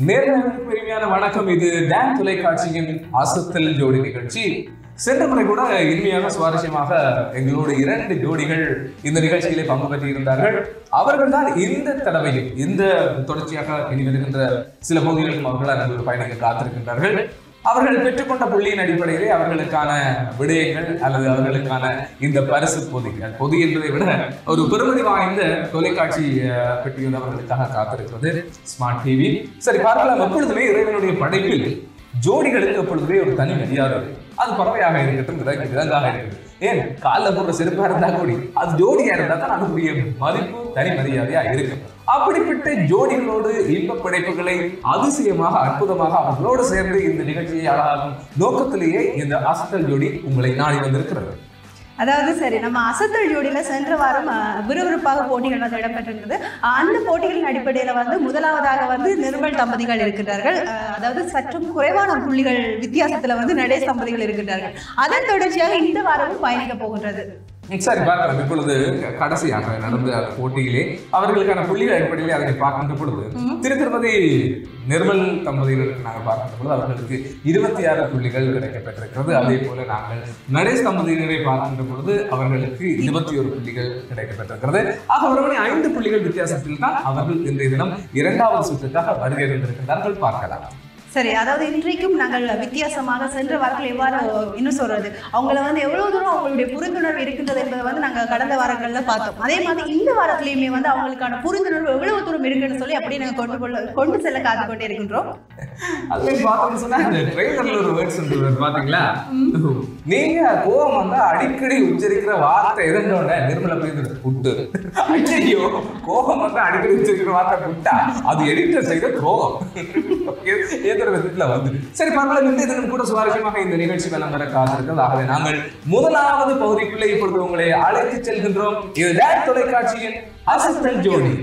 நேர்களுக்கு பெருமையான வணக்கம் இது டான் தொலைக்காட்சியின் அசத்தல் ஜோடி நிகழ்ச்சி சென்ற முறை கூட இனிமையாக சுவாரஸ்யமாக எங்களோடு இரண்டு ஜோடிகள் இந்த நிகழ்ச்சியிலே பங்கு பெற்றிருந்தார்கள் அவர்கள் தான் இந்த தடவையில் இந்த தொடர்ச்சியாக இனி வருகின்ற சில பகுதிகளுக்கும் அவர்கள் நல்ல பயணிக்க காத்திருக்கின்றார்கள் அவர்கள் பெற்றுக்கொண்ட புள்ளியின் அடிப்படையிலே அவர்களுக்கான விடயங்கள் அல்லது அவர்களுக்கான இந்த பரிசு பொதிகள் பொதி என்பதை விட ஒரு பெருமதி வாய்ந்த தொலைக்காட்சி அஹ், பெட்டி வந்து அவர்களுக்காக காத்திருக்கிறது ஸ்மார்ட் டிவி சரி பார்க்கலாம் எப்பொழுதுமே இறைவனுடைய படைப்பில் ஜோடிகளுக்கு எப்பொழுதுமே ஒரு தனி மரியாதை இருக்கு. அது பறவையாக இருக்கட்டும் விலங்கு விலங்காக இருக்கட்டும் ஏன் காலில் போடுற செருப்பா இருந்தா கூடி அது ஜோடியா இருந்தா தான் அதுக்குரிய மதிப்பு தனி மரியாதையா இருக்கும் அப்படிப்பட்ட ஜோடிகளோடு இன்ப படைப்புகளை அதிசயமாக அற்புதமாக அவர்களோடு சேர்ந்து இந்த நிகழ்ச்சியை அழகாகும் நோக்கத்திலேயே இந்த அசத்தல் ஜோடி உங்களை நாடி வந்திருக்கிறது அதாவது சரி நம்ம அசத்தல் ஜோடியில சென்ற வாரம் அஹ், விறுவிறுப்பாக போட்டிகள் வந்து இடம்பெற்றிருந்தது அஹ், அந்த போட்டிகளின் அடிப்படையில வந்து முதலாவதாக வந்து நிர்மல் தம்பதிகள் இருக்கின்றார்கள் அஹ், அதாவது சற்றும் குறைவான புள்ளிகள் வித்தியாசத்துல வந்து நடேஷ் தம்பதிகள் இருக்கின்றார்கள் அதன் தொடர்ச்சியாக இந்த வாரமும் பயணிக்க போகின்றது சரி பார்க்கலாம் இப்பொழுது கடைசியாக நடந்த அந்த போட்டியிலே அவர்களுக்கான புள்ளிகள் அடிப்படையிலே அதனை பார்க்கின்ற பொழுது திரு திருமதி நிர்மல் தம்பதியினருக்கு நாங்கள் பார்க்கின்ற பொழுது அவர்களுக்கு இருபத்தி ஆறு புள்ளிகள் கிடைக்கப்பட்டிருக்கிறது அதே போல நாங்கள் நடேஷ் தம்பதியினரை பார்க்கின்ற பொழுது அவர்களுக்கு இருபத்தி ஒரு புள்ளிகள் கிடைக்கப்பட்டிருக்கிறது ஆக ஒருவனை ஐந்து புள்ளிகள் வித்தியாசத்தில் தான் அவர்கள் இன்றைய தினம் இரண்டாவது சுற்றுக்காக வருகை இருந்திருக்கிறார்கள் பார்க்கலாம் சரி அதாவது இன்றைக்கும் நாங்கள் வித்தியாசமாக சென்ற வாரத்தில் எவ்வாறு இன்னும் சொல்றது அவங்கள வந்து எவ்வளவு தூரம் அவங்களுடைய புரிந்துணர்வு இருக்கின்றது என்பதை வந்து நாங்கள் கடந்த வாரங்கள்ல பார்த்தோம் அதே மாதிரி இந்த வாரத்திலையுமே வந்து அவங்களுக்கான புரிந்துணர்வு எவ்வளவு தூரம் இருக்குன்னு சொல்லி அப்படியே நாங்கள் கொண்டு கொள்ள கொண்டு செல்ல காத்து கொண்டே இருக்கின்றோம் அதுலயும் பார்த்தோம்னு சொன்னா இந்த ட்ரெய்லர்ல ஒரு வேர்ட்ஸ் சொல்லுவார் பாத்தீங்களா நீங்க கோவம் வந்தா அடிக்கடி உச்சரிக்கிற வார்த்தை எதனோட நிர்மல பேருந்து புட்டு ஐயோ கோபம் வந்தா அடிக்கடி உச்சரிக்கிற வார்த்தை புட்டா அது எடிட்டர் செய்த கோபம் ஏதோ விதத்துல வந்து சரி பரவாயில்ல இந்த தினம் கூட சுவாரஸ்யமாக இந்த நிகழ்ச்சி வலம் வர காத்திருக்கிறது ஆகவே நாங்கள் முதலாவது பகுதிக்குள்ளே இப்பொழுது உங்களை அழைத்து செல்கின்றோம் இது டேட் தொலைக்காட்சியின் அசிஸ்டன்ட் ஜோடி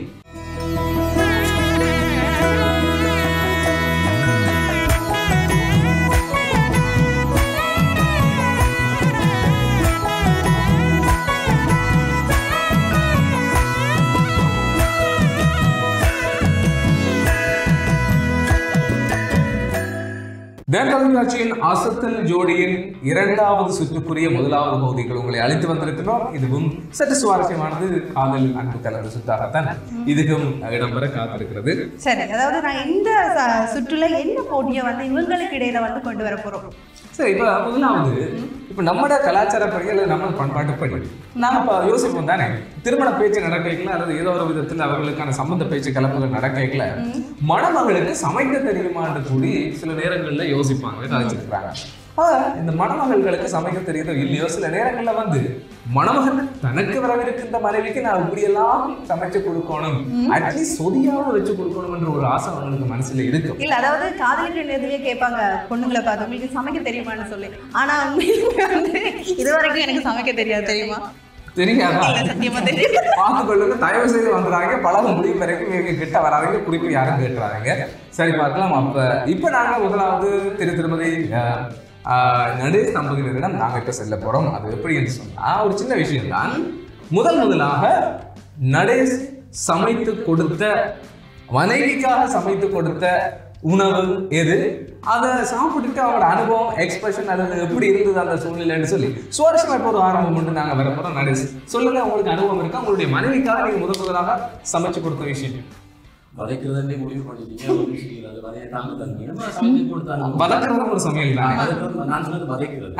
டேன் தொலைக்காட்சியின் அசத்தல் ஜோடியின் இரண்டாவது சுற்றுக்குரிய முதலாவது பகுதிகள் உங்களை அழைத்து வந்திருக்கிறோம் இதுவும் சற்று சுவாரஸ்யமானது காதல் அன்பு கலந்த சுத்தாகத்தான் இதுக்கும் இடம்பெற காத்திருக்கிறது சரி அதாவது நான் இந்த ச- சுற்றுல என்ன போட்டியை வந்து இவங்களுக்கு இடையில வந்து கொண்டு வர போறோம் சரி இப்ப முதலாவது இப்ப நம்மட கலாச்சாரப்படி அல்லது நம்ம பண்பாட்டுப்படி நாம இப்ப யோசிப்போம் தானே திருமண பேச்சு நடக்கல அல்லது ஏதோ ஒரு விதத்துல அவர்களுக்கான சம்பந்த பேச்சு கலப்புகள் நடக்கல மணமகளுக்கு சமைக்க தெரியுமான்னு கூடி சில நேரங்கள்ல யோசிப்பாங்க கதைச்சிருக்கிறாங்க ஆனா, இந்த மணமகள்களுக்கு சமைக்க தெரியுதோ இல்லையோ சில நேரங்கள்ல வந்து மணமகன் தனக்கு வரவிருக்கின்ற மனைவிக்கு நான் இப்படியெல்லாம் சமைச்சு கொடுக்கணும் அட்லீஸ்ட் சொதியாவது வச்சு கொடுக்கணும் என்ற ஒரு ஆசை அவங்களுக்கு மனசுல இருக்கும் இல்ல அதாவது காதலிக்கிற நேரத்திலேயே கேட்பாங்க பொண்ணுங்களை பார்த்து உங்களுக்கு சமைக்க தெரியுமான்னு சொல்லி ஆனா உண்மையிலுமே வந்து இது வரைக்கும் எனக்கு சமைக்க தெரியாது தெரியுமா தெரியாதா இல்ல, சத்தியமா தெரியாது பார்த்து கொள்ளுங்க தயவு செய்து வந்துடுறாங்க பழக முடியும் வரைக்கும் இவங்க கிட்ட வராதீங்க குறிப்பு யாரும் கேட்டுறாங்க சரி பார்க்கலாம் அப்ப இப்ப நாங்க முதலாவது திரு திருமதி அஹ், ஆஹ், நடு தம்பதியினரிடம் நாங்க இப்ப செல்ல போறோம் அது எப்படி என்று சொன்னா ஒரு சின்ன விஷயம் தான் முதல் முதலாக நடேஷ் சமைத்து கொடுத்த மனைவிக்காக சமைத்து கொடுத்த உணவு எது அதை சாப்பிட்டுட்டு அவங்களோட அனுபவம் எக்ஸ்பிரஷன் அல்லது எப்படி இருந்தது அந்த சூழ்நிலைன்னு சொல்லி சுவாரஸ்யமா இப்போ ஒரு ஆரம்பம் உண்டு நாங்க வர போறோம் நடேஷ் சொல்லுங்க உங்களுக்கு அனுபவம் இருக்கா உங்களுடைய மனைவிக்காக நீங்க முதல் முதலாக சமைச்சு கொடுத்த விஷயம் வதைக்கிறதே முடிவு பண்ணிட்டீங்க ஒரு விஷயம் அது வதைய தாங்க தந்தீங்க சமைச்சு கொடுத்தாங்க வதக்கிறது ஒரு சமையல் தானே வதக்கிறது நான் சொன்னது வதைக்கிறது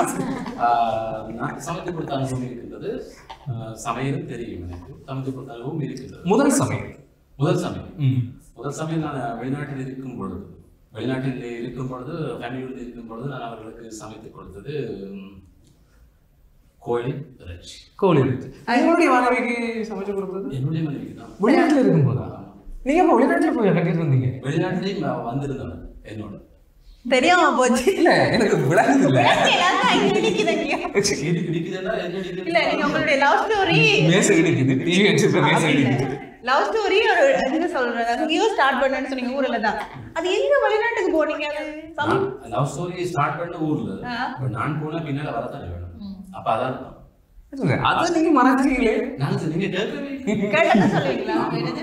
ஆஹ் நான் சமைத்து கொடுத்த அனுபவம் இருக்கின்றது ஆஹ் சமையலும் தெரியும் எனக்கு சமைத்து கொடுத்த அனுபவம் இருக்கின்றது முதல் சமையல் முதல் சமையல் ம். முதல் சமையல் நான் வெளிநாட்டில் இருக்கும் பொழுது வெளிநாட்டில் இருக்கும் பொழுது ஃபேமிலியோடு இருக்கும் பொழுது நான் அவர்களுக்கு சமைத்து கொடுத்தது ம், கோழி இறைச்சி கோழி இறைச்சி. உங்களுடைய மனைவிக்கு சமைச்சு கொடுத்தது என்னுடைய மனைவிக்கு தான் வெளிநாட்டுல இருக்கும்போதா நீங்க அப்ப வெளிநாட்டுல போய் கட்டிட்டு வந்தீங்க வெளிநாட்டிலேயும் நான் வந்திருந்தவன் என்னோட தெரியாம போச்சு இல்ல எனக்கு விளங்குது இல்ல எல்லாரும் இங்க நிக்குதுங்க. இடிக்கு- இடிக்குதுன்னா என்ன இடிக்குது? இல்ல நீங்க உங்களுடைய லவ் ஸ்டோரி மேசை இடிக்குது டிவி வச்சிருக்க மேசை இடிக்குது லவ் ஸ்டோரி ஒரு என்ன சொல்றது அங்கேயும் ஸ்டார்ட் பண்ணேன்னு சொன்னீங்க ஊர்ல தான் அது எங்க வெளிநாட்டுக்கு போனீங்க அது சம- லவ் ஸ்டோரி ஸ்டார்ட் பண்ண ஊர்ல ஆ. இப்ப நான் போனா பின்னால வரத்தானே வேணும் அப்ப அதான் அதை நீங்க மறந்துட்டீங்களே நான் சொ- நீங்க கேட்கவே இல்லை. கேட்டதை சொல்லுவீங்களா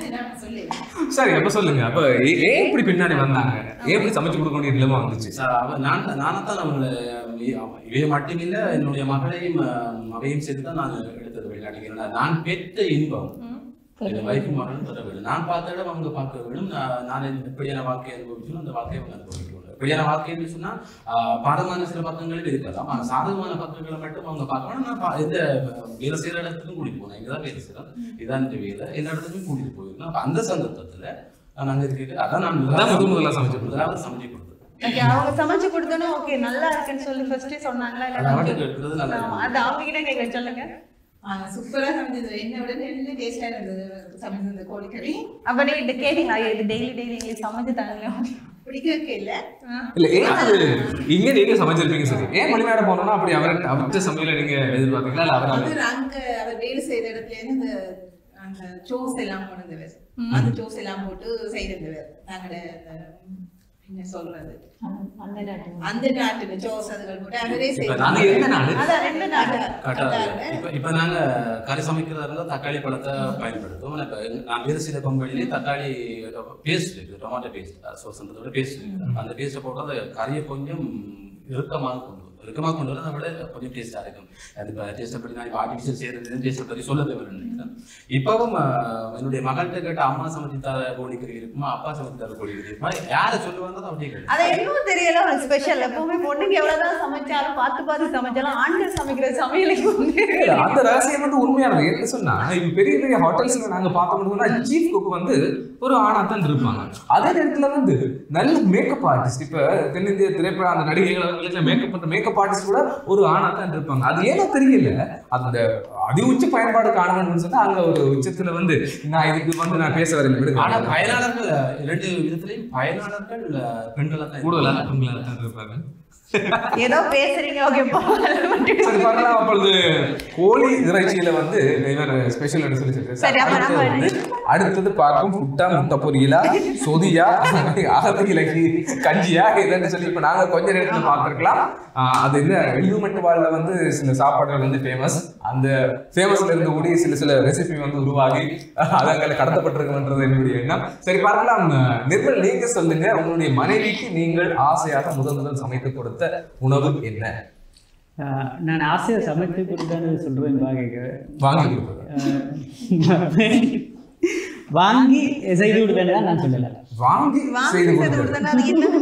சரி அப்ப சொல்லுங்க அப்ப ஏ- ஏன் இப்படி பின்னாடி வந்தாங்க ஏன் இப்படி சமைச்சு கொடுக்க வேண்டிய நிலைமை வந்துச்சு சார், அவ- நான் நானத்தான் அவங்கள இவைய மட்டுமில்ல என்னுடைய மகளையும் அஹ், மகளையும் சேர்த்து தான் நான் எடுத்தது வெளிநாட்டுக்கு ஏன்னா, நான் பெற்ற இன்பம் என் வைஃப் மகனும் பெற வேண்டும் நான் பார்த்த இடம் அவங்க பார்க்க வேண்டும் நான் நான் எப்படியான வாழ்க்கையை அனுபவிச்சோம் அந்த வாழ்க்கையை அவங்க அனுபவிக்கணும் எப்படியான வாழ்க்கைன்னு சொன்னா ஆஹ், பாதகமான சில பக்கங்களும் இருக்கலாம் ஆனா சாதகமான பக்கங்களை மட்டும் அவங்க பார்க்கணும் நான் பா- எந்த வேலை செய்யற இடத்துக்கும் கூட்டிட்டு போனேன் இங்கதான் வேலை செய்யறோம் இதான் இந்த வேலை எல்லா இடத்துக்கும் கூட்டிட்டு போயிருக்கோம் அப்ப அந்த சந்தர்ப்பத்துல நாங்க இருக்க அதான் நான் அதான் முதல் முதல்ல சமைச்சு கொடுத்தது. முதலாவது சமைச்சு கொடுத்தது ஓகே அவங்க சமைச்சு கொடுத்தோன்னே ஓகே நல்லா இருக்குன்னு சொல்லி ஃபர்ஸ்டே சொன்னாங்களா அது இல்ல அவட்டுக்கு எடுக்கிறது நல்லா ஆமா, அது அவங்க கிட்ட கேட்க சொல்லுங்க சூப்பரா சமைச்சது என்ன விட நல்ல டேஸ்டா இருந்தது சமைச்சது கோழிக்கறி அப்ப நீங்க இது கேட்டீங்களா இது டெய்லி டெய்லி எங்களுக்கு சமைச்சு தாங்க பிடிக்கவே இல்ல இல்ல ஏன் அது இங்க நீங்க சமைச்சிருப்பீங்க சரி ஏன் வெளிநாடு போனோம்னா அப்படி அவர் அவர்கிட்ட சமையல நீங்க எதிர்பார்த்தீங்களா இல்ல அவர் அவர் அங்க அவர் வேலை செய்த இடத்துல இருந்து அந்த அந்த சோஸ் எல்லாம் கொண்டவர் அந்த சோஸ் எல்லாம் போட்டு செய்திருந்தவர் நாங்களோட அந்த என்ன சொல்றது அந்த நாட்டு சோஸ் அதுகள் போட்டு அவரே இப்ப நாங்க செய்தாங்க எந்த நாடு அதான் ரெண்டு நாடு கட்டாரு. இப்ப இப்ப நாங்க கறி சமைக்கிறதா இருந்தா தக்காளி பழத்தை பயன்படுத்துவோம் இப்ப எங்க- நான் வேறு சில பங்குகளிலே தக்காளி பேஸ்ட் இருக்கு டொமாட்டோ பேஸ்ட் சோசன்றதோட பேஸ்ட் இருக்கு அந்த பேஸ்ட்டை போட்டு அந்த கறியை கொஞ்சம் இறுக்கமாக கொண்டு வரும் இறுக்கமாக கொண்டு வர அதை விட கொஞ்சம் டேஸ்டா இருக்கும் அது இப்போ டேஸ்ட்டை பற்றி நான் இப்போ ஆர்டிஃபிஷியல் செய்யறது டேஸ்ட்டை பற்றி சொல்ல தேவையில்லை இப்பவும் ஆஹ், என்னுடைய மகள்கிட்ட கேட்ட அம்மா சமைச்சு தர கோழிக்கறி இருக்குமா அப்பா சமைச்சு தர கோழிக்கறி இருக்குமா யாரை சொல்லுவாங்க அதை அப்படியே கேட்டு அது இன்னும் தெரியல ஒரு ஸ்பெஷல் எப்பவுமே பொண்ணுங்க எவ்வளவுதான் சமைச்சாலும் பார்த்து பார்த்து சமைச்சாலும் ஆண்கள் சமைக்கிற சமையலுக்கு வந்து இல்ல, அந்த ரகசியம் வந்து உண்மையானது என்ன சொன்னா இப்ப பெரிய பெரிய ஹோட்டல்ஸ்ல நாங்க பார்த்தோம்னா சீஃப் குக் வந்து ஒரு ஆணாத்தான் இருப்பாங்க அதே நேரத்துல வந்து நல்ல மேக்கப் ஆர்டிஸ்ட் இப்ப தென்னிந்திய திரைப்பட அந்த நடிகைகள் மேக்கப் பண்ற மேக்கப் ஆர்டிஸ்ட் கூட ஒரு ஆணாத்தான் இருப்பாங்க அது ஏனோ தெரியல அந்த அதி உச்ச பயன்பாடு காணணும்னு சொன்னா அங்க ஒரு உச்சத்துல வந்து நான் இதுக்கு வந்து நான் பேச வரேன் ஆனா விடுங்க பயனாளர்கள் இரண்டு விதத்திலையும் பயனாளர்கள் கூடுதலாக தான் கூடுதலாக பெண்களாக தான் இருப்பாங்க ஏதோ பேசுறீங்க ஓகே சரி பார்க்கலாம் அப்பொழுது கோழி இறைச்சியில வந்து இவர் ஸ்பெஷல் சொல்லி சொல்லியிருக்காரு. சரி, அப்ப அடுத்தது நம்ம- வந்து அடுத்தது பார்க்கும் புட்டா முட்டை பொரியலா சொதியா அகத்து இலக்கி கஞ்சியா இதுன்னு சொல்லி இப்ப நாங்க கொஞ்ச நேரத்துல பார்த்திருக்கலாம் ஆஹ் அது என்ன எலிமெண்ட் வாழ்ல வந்து சில சாப்பாடுகள் வந்து ஃபேமஸ் அந்த ஃபேமஸ்ல இருந்து கூடி சில சில ரெசிபி வந்து உருவாகி அதங்களை கடத்தப்பட்டிருக்குன்றது என்னுடைய எண்ணம் சரி பார்க்கலாம் நிர்மல் நீங்க சொல்லுங்க உங்களுடைய மனைவிக்கு நீங்கள் ஆசையாக முதல் முதல் சமைத்து கொடுத்த உணவு என்ன ஆஹ் நான் ஆசையை சமைத்து கொடுத்தான்னு சொல்கிறேன் பாக்க வாங்கி கொடுத்தது வாங்கி செய்து கொடுத்தேன்னு தான் நான் சொல்லலை வாங்கி செய்து வாங்கி கொடுத்தது கொடுத்தா அது என்ன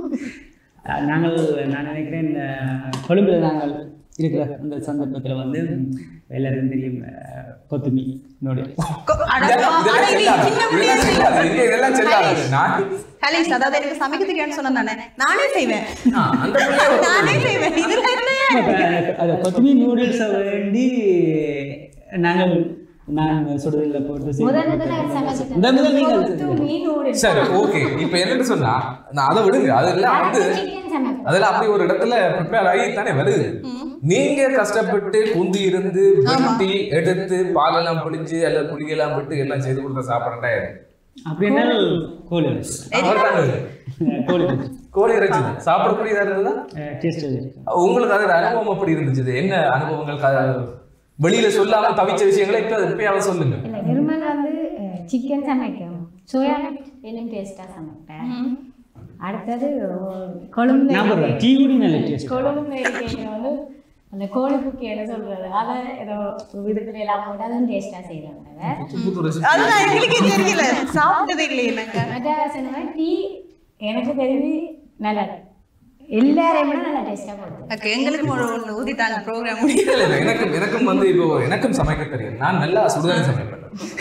ஆஹ் நாங்கள் நான் நினைக்கிறேன் ஆஹ் கொழும்புல நாங்கள் இருக்கிற அந்த சந்தர்ப்பத்தில் வந்து எல்லாருக்கும் தெரியும் ஆஹ் கொத்துமி நூடுல் கொ- அட, இதெல்லாம் ஆனா இதெல்லாம் இது செல்லாது. சின்ன இதெல்லாம் பிள்ளையா செல்லாது. இங்க இதெல்லாம் செல்லாது. நான் ஹலீஸ் அதாவது எனக்கு சமைக்க தெரியாதுன்னு சொன்னேன் தானே நானே செய்வேன் ஆ, அந்த பிள்ளைய ஒரு- நானே செய்வேன் இதுல என்ன அது கொத்துமி நூடுல்ஸை வேண்டி நாங்கள் நான் சுடுதலில் போட்டு செய்து முதல் முதல்ல கொடுத்தேன். சமைச்சது. முதல் முதல் நீங்கள் கொத்து மீன் noodles. சரி ஓகே இப்போ என்னன்னு சொன்னா நான் அதை விடுங்க அதெல்லாம் வந்து அரைச்ச chicken சமைப்பேன். அதெல்லாம் அப்படி ஒரு இடத்துல ப்ரிப்பேர் ஆகி தானே வருது நீங்க கஷ்டப்பட்டு குந்தி இருந்து வெட்டி எடுத்து பாலெல்லாம் பிடிச்சு அல்லது புளியெல்லாம் விட்டு எல்லாம் செய்து கொடுத்த சாப்பிடண்டா அப்படின்னா கோழி இறைச்சி. கோழி இறைச்சி. கோழி இறைச்சி சாப்பிடக்கூடியதா இருந்ததா அஹ் டேஸ்ட் அது உங்களுக்கு அதோட அனுபவம் எப்படி இருந்துச்சு என்ன அனுபவங்கள் க- வெளியில சொல்லாம தவிச்ச விஷயங்களை இப்ப இப்பயாவது சொல்லுங்க இல்ல, நிர்மல் வந்து சிக்கன் சமைக்கும் சோயா இன்னும் டேஸ்டா சமைப்பேன் அடுத்தது கொழும்பு நான் போடுறேன் டீ குடி நல்ல டேஸ்ட் கொழும்பு கேட்க வந்து அந்த கோழி குக்கி என்ன சொல்றது அதை ஏதோ விதத்துல எல்லாம் போட்டு அதுவும் டேஸ்டா செய்யறாங்க புது recipe. அதுதான் எங்களுக்கே தெரியல சாப்பிட்டதே இல்லையே நாங்க மற்ற சொன்னா டீ எனக்கு தெரிஞ்சு நல்லா எல்லாரையும் விட நல்லா டேஸ்டா போடுது ஓகே எங்களுக்கும் ஒரு ஒன்று ஊதிட்டாங்க ப்ரோக்ராம் இல்ல, இல்ல, எனக்கும் எனக்கும் வந்து இப்போ எனக்கும் சமைக்க தெரியும் நான் நல்லா சுடுதண்ணி சமைப்பேன்